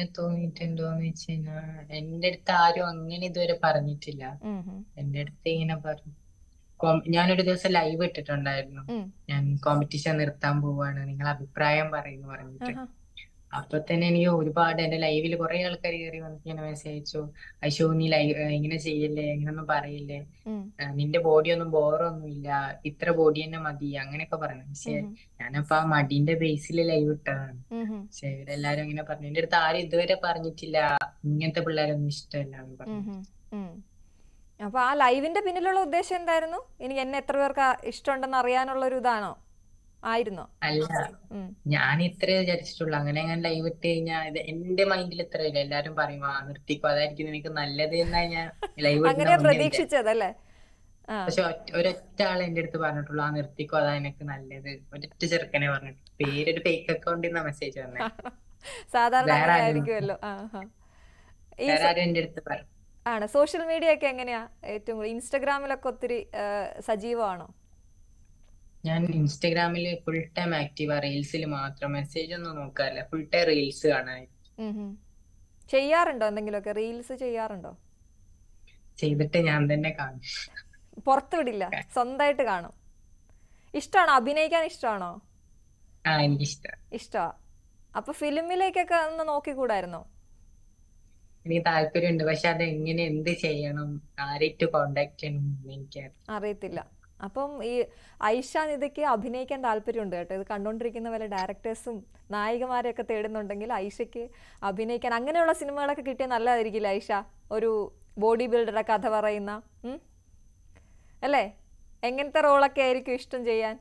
അങ്ങനെ തോന്നിയിട്ടുണ്ടോന്ന് വെച്ച് കഴിഞ്ഞാൽ എന്റെ അടുത്ത് ആരും അങ്ങനെ ഇതുവരെ പറഞ്ഞിട്ടില്ല ഉം, ഉം, എന്റെ അടുത്ത് ഇങ്ങനെ പറഞ്ഞു കോം- ഞാനൊരു ദിവസം ലൈവ് ഇട്ടിട്ടുണ്ടായിരുന്നു ഉം. ഞാൻ കോമ്പറ്റീഷൻ നിർത്താൻ പോവാണ് നിങ്ങൾ അഭിപ്രായം പറയുന്നു പറഞ്ഞിട്ട് ആഹാ. അപ്പൊ തന്നെ എനിക്ക് ഒരുപാട് എന്റെ ലൈവിൽ കുറെ ആൾക്കാർ കയറി വന്നിട്ട് ഇങ്ങനെ മെസ്സേജ് അയച്ചു അശോ നീ ലൈവ് ഇങ്ങനെ ചെയ്യല്ലേ ഇങ്ങനൊന്നും പറയില്ലേ ഉം, ആ, നിന്റെ ബോഡി ഒന്നും ബോറൊന്നും ഇല്ല ഇത്ര ബോഡി തന്നെ മതി അങ്ങനെയൊക്കെ പറഞ്ഞു പക്ഷെ ഉം, ഞാനപ്പോ ആ മടിന്റെ ബേസിൽ ലൈവ് ഇട്ടതാണ് ഉം, ഉം, പക്ഷെ ഇവരെല്ലാരും ഇങ്ങനെ പറഞ്ഞു എന്റെ അടുത്ത് ആരും ഇതുവരെ പറഞ്ഞിട്ടില്ല ഇങ്ങനത്തെ പിള്ളേരൊന്നും ഇഷ്ടമല്ല എന്ന് ഉം, പറഞ്ഞു ഉം, ഉം. അപ്പൊ ആ ലൈവിന്റെ പിന്നിലുള്ള ഉദ്ദേശം എന്തായിരുന്നു ഇനി എന്നെ എത്ര പേർക്ക് ഇഷ്ടമുണ്ടെന്ന് അറിയാനുള്ള ഒരു ഇതാണോ ആയിരുന്നോ അല്ല ഉം, ഞാൻ ഇത്രേ വിചാരിച്ചിട്ടുള്ളൂ അങ്ങനെ ഞാൻ ലൈവ് ഇട്ട് കഴിഞ്ഞാൽ ഇത് എന്റെ മൈൻഡിൽ ഇത്രയില്ല എല്ലാരും പറയും ആ നിർത്തിക്കോ അതായിരിക്കും നിനക്ക് നല്ലത് എന്നാ ഞാൻ ലൈവ് ഇടുന്ന അങ്ങനെയാ മുന്നേ വിചാരിച്ചത് പ്രതീക്ഷിച്ചതല്ലേ ആ പക്ഷെ ഒറ്റ- ഒരൊറ്റ ആളെ എന്റെ അടുത്ത് പറഞ്ഞിട്ടുള്ളൂ ആ നിർത്തിക്കോ അതാ എനിക്ക് നല്ലത് ഒരൊറ്റ ചെറുക്കനെ പറഞ്ഞിട്ട് പേരൊരു ഫേക്ക് അക്കൗണ്ടിൽ നിന്നാ മെസ്സേജ് വന്നേ സാധാരണ വേറെ അങ്ങനെ ആരും ആയിരിക്കുമല്ലോ ആ ആ. ഈ വേറെ ആരും എന്റെ അടുത്ത് പറഞ്ഞു ആണ് സോഷ്യൽ മീഡിയ ഒക്കെ എങ്ങനെയാ ഏറ്റവും കൂടുതൽ ഇൻസ്റ്റഗ്രാമിലൊക്കെ ഒത്തിരി ആ, സജീവമാണോ ഞാൻ ഇൻസ്റ്റഗ്രാമിൽ ഫുൾ ടൈം ആക്റ്റീവാ റീൽസിൽ മാത്രം മെസ്സേജ് ഒന്നും നോക്കാറില്ല ഫുൾ ടൈം റീൽസ് കാണാൻ ഉം ഉം. ചെയ്യാറുണ്ടോ എന്തെങ്കിലുമൊക്കെ റീൽസ് ചെയ്യാറുണ്ടോ ചെയ്തിട്ട് ഞാൻ തന്നെ കാണും പുറത്ത് വിടില്ല സ്വന്തമായിട്ട് കാണും ഇഷ്ടമാണോ അഭിനയിക്കാൻ ഇഷ്ടമാണോ ആ എനിക്കിഷ്ടം ഇഷ്ടമാ അപ്പൊ ഫിലിമിലേക്കൊക്കെ ഒന്ന് നോക്കിക്കൂടായിരുന്നോ എനിക്ക് താല്പര്യമുണ്ട് പക്ഷെ അത് എങ്ങനെ എന്ത് ചെയ്യണം ആരായിട്ട് കോണ്ടാക്ട് ചെയ്യണം എന്ന് എനിക്ക് അറിയത്തില്ല അപ്പം ഈ ഐഷ നിധിക്ക് അഭിനയിക്കാൻ താല്പര്യമുണ്ട് കേട്ടോ ഇത് കണ്ടുകൊണ്ടിരിക്കുന്ന വല്ല ഡയറക്ടേഴ്സും നായികമാരെയൊക്കെ തേടുന്നുണ്ടെങ്കിൽ ഐഷയ്ക്ക് അഭിനയിക്കാൻ അങ്ങനെയുള്ള സിനിമകളൊക്കെ കിട്ടിയാൽ നല്ലതായിരിക്കില്ല ഐഷ ഒരു ബോഡി ബിൽഡറുടെ കഥ പറയുന്ന ഉം? അല്ലേ എങ്ങനത്തെ റോളൊക്കെ ആയിരിക്കും ഇഷ്ടം ചെയ്യാൻ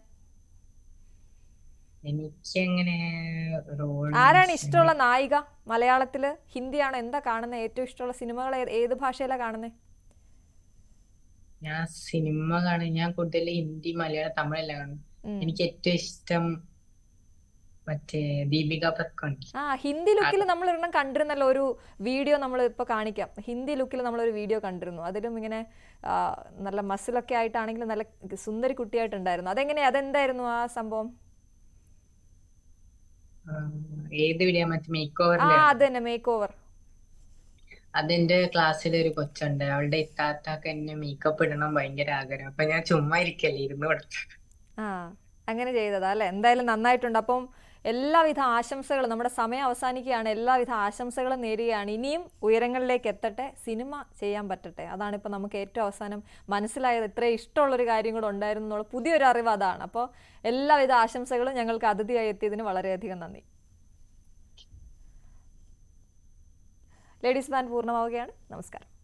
എനിക്ക് അങ്ങനെ റോൾ ആരാണ് ഇഷ്ടമുള്ള നായിക മലയാളത്തില് ഹിന്ദിയാണോ എന്താ കാണുന്നത് ഏറ്റവും ഇഷ്ടമുള്ള സിനിമകൾ ഏ- ഏത് ഭാഷയിലാണ് കാണുന്നത് ഞാൻ സിനിമ കാണും ഞാൻ കൂടുതൽ ഹിന്ദി മലയാളം തമിഴെല്ലാം കാണും എനിക്ക് ഏറ്റവും ഇഷ്ടം മറ്റേ ദീപിക പത്കോണ്ട് ആ ഹിന്ദി ലുക്കിൽ നമ്മൾ ഒരെണ്ണം കണ്ടിരുന്നല്ലോ ഒരു വീഡിയോ നമ്മൾ ഇപ്പൊ കാണിക്കാം ഹിന്ദി ലുക്കിൽ നമ്മൾ ഒരു വീഡിയോ കണ്ടിരുന്നു അതിലും ഇങ്ങനെ ആ, നല്ല മസിലൊക്കെ ആയിട്ടാണെങ്കിലും നല്ല സുന്ദരി കുട്ടിയായിട്ടുണ്ടായിരുന്നു അതെങ്ങനെയാ അതെന്തായിരുന്നു ആ സംഭവം ഏത് വീഡിയോ മറ്റേ മേക്ക് ആ ഓവറിന്റെ അത് തന്നെ മേക്ക് ഓവർ അതെന്റെ ക്ലാസ്സിൽ ഒരു കൊച്ചുണ്ട് അവളുടെ ഇത്താത്താക്ക് എന്നെ മേക്കപ്പ് ഇടണം ഭയങ്കര ആഗ്രഹം അപ്പൊ ഞാൻ ചുമ്മാ ഇരിക്കല്ലേ ഇരുന്ന് കൊടുത്തു ആ അങ്ങനെ ചെയ്തതാ അല്ലെ എന്തായാലും നന്നായിട്ടുണ്ട് അപ്പം എല്ലാവിധ ആശംസകളും നമ്മുടെ സമയം അവസാനിക്കുകയാണ് എല്ലാവിധ ആശംസകളും നേരുകയാണ് ഇനിയും ഉയരങ്ങളിലേക്ക് എത്തട്ടെ സിനിമ ചെയ്യാൻ പറ്റട്ടെ അതാണ് ഇപ്പം നമുക്ക് ഏറ്റവും അവസാനം മനസ്സിലായത് ഇത്രയും ഇഷ്ടമുള്ളൊരു കാര്യം കൂടെ ഉണ്ടായിരുന്നു എന്നുള്ള പുതിയൊരു അറിവ് അതാണ് അപ്പോൾ എല്ലാവിധ ആശംസകളും ഞങ്ങൾക്ക് അതിഥിയായി എത്തിയതിന് വളരെയധികം നന്ദി ലേഡീസ് ബാൻഡ് പൂർണ്ണമാവുകയാണ് നമസ്കാരം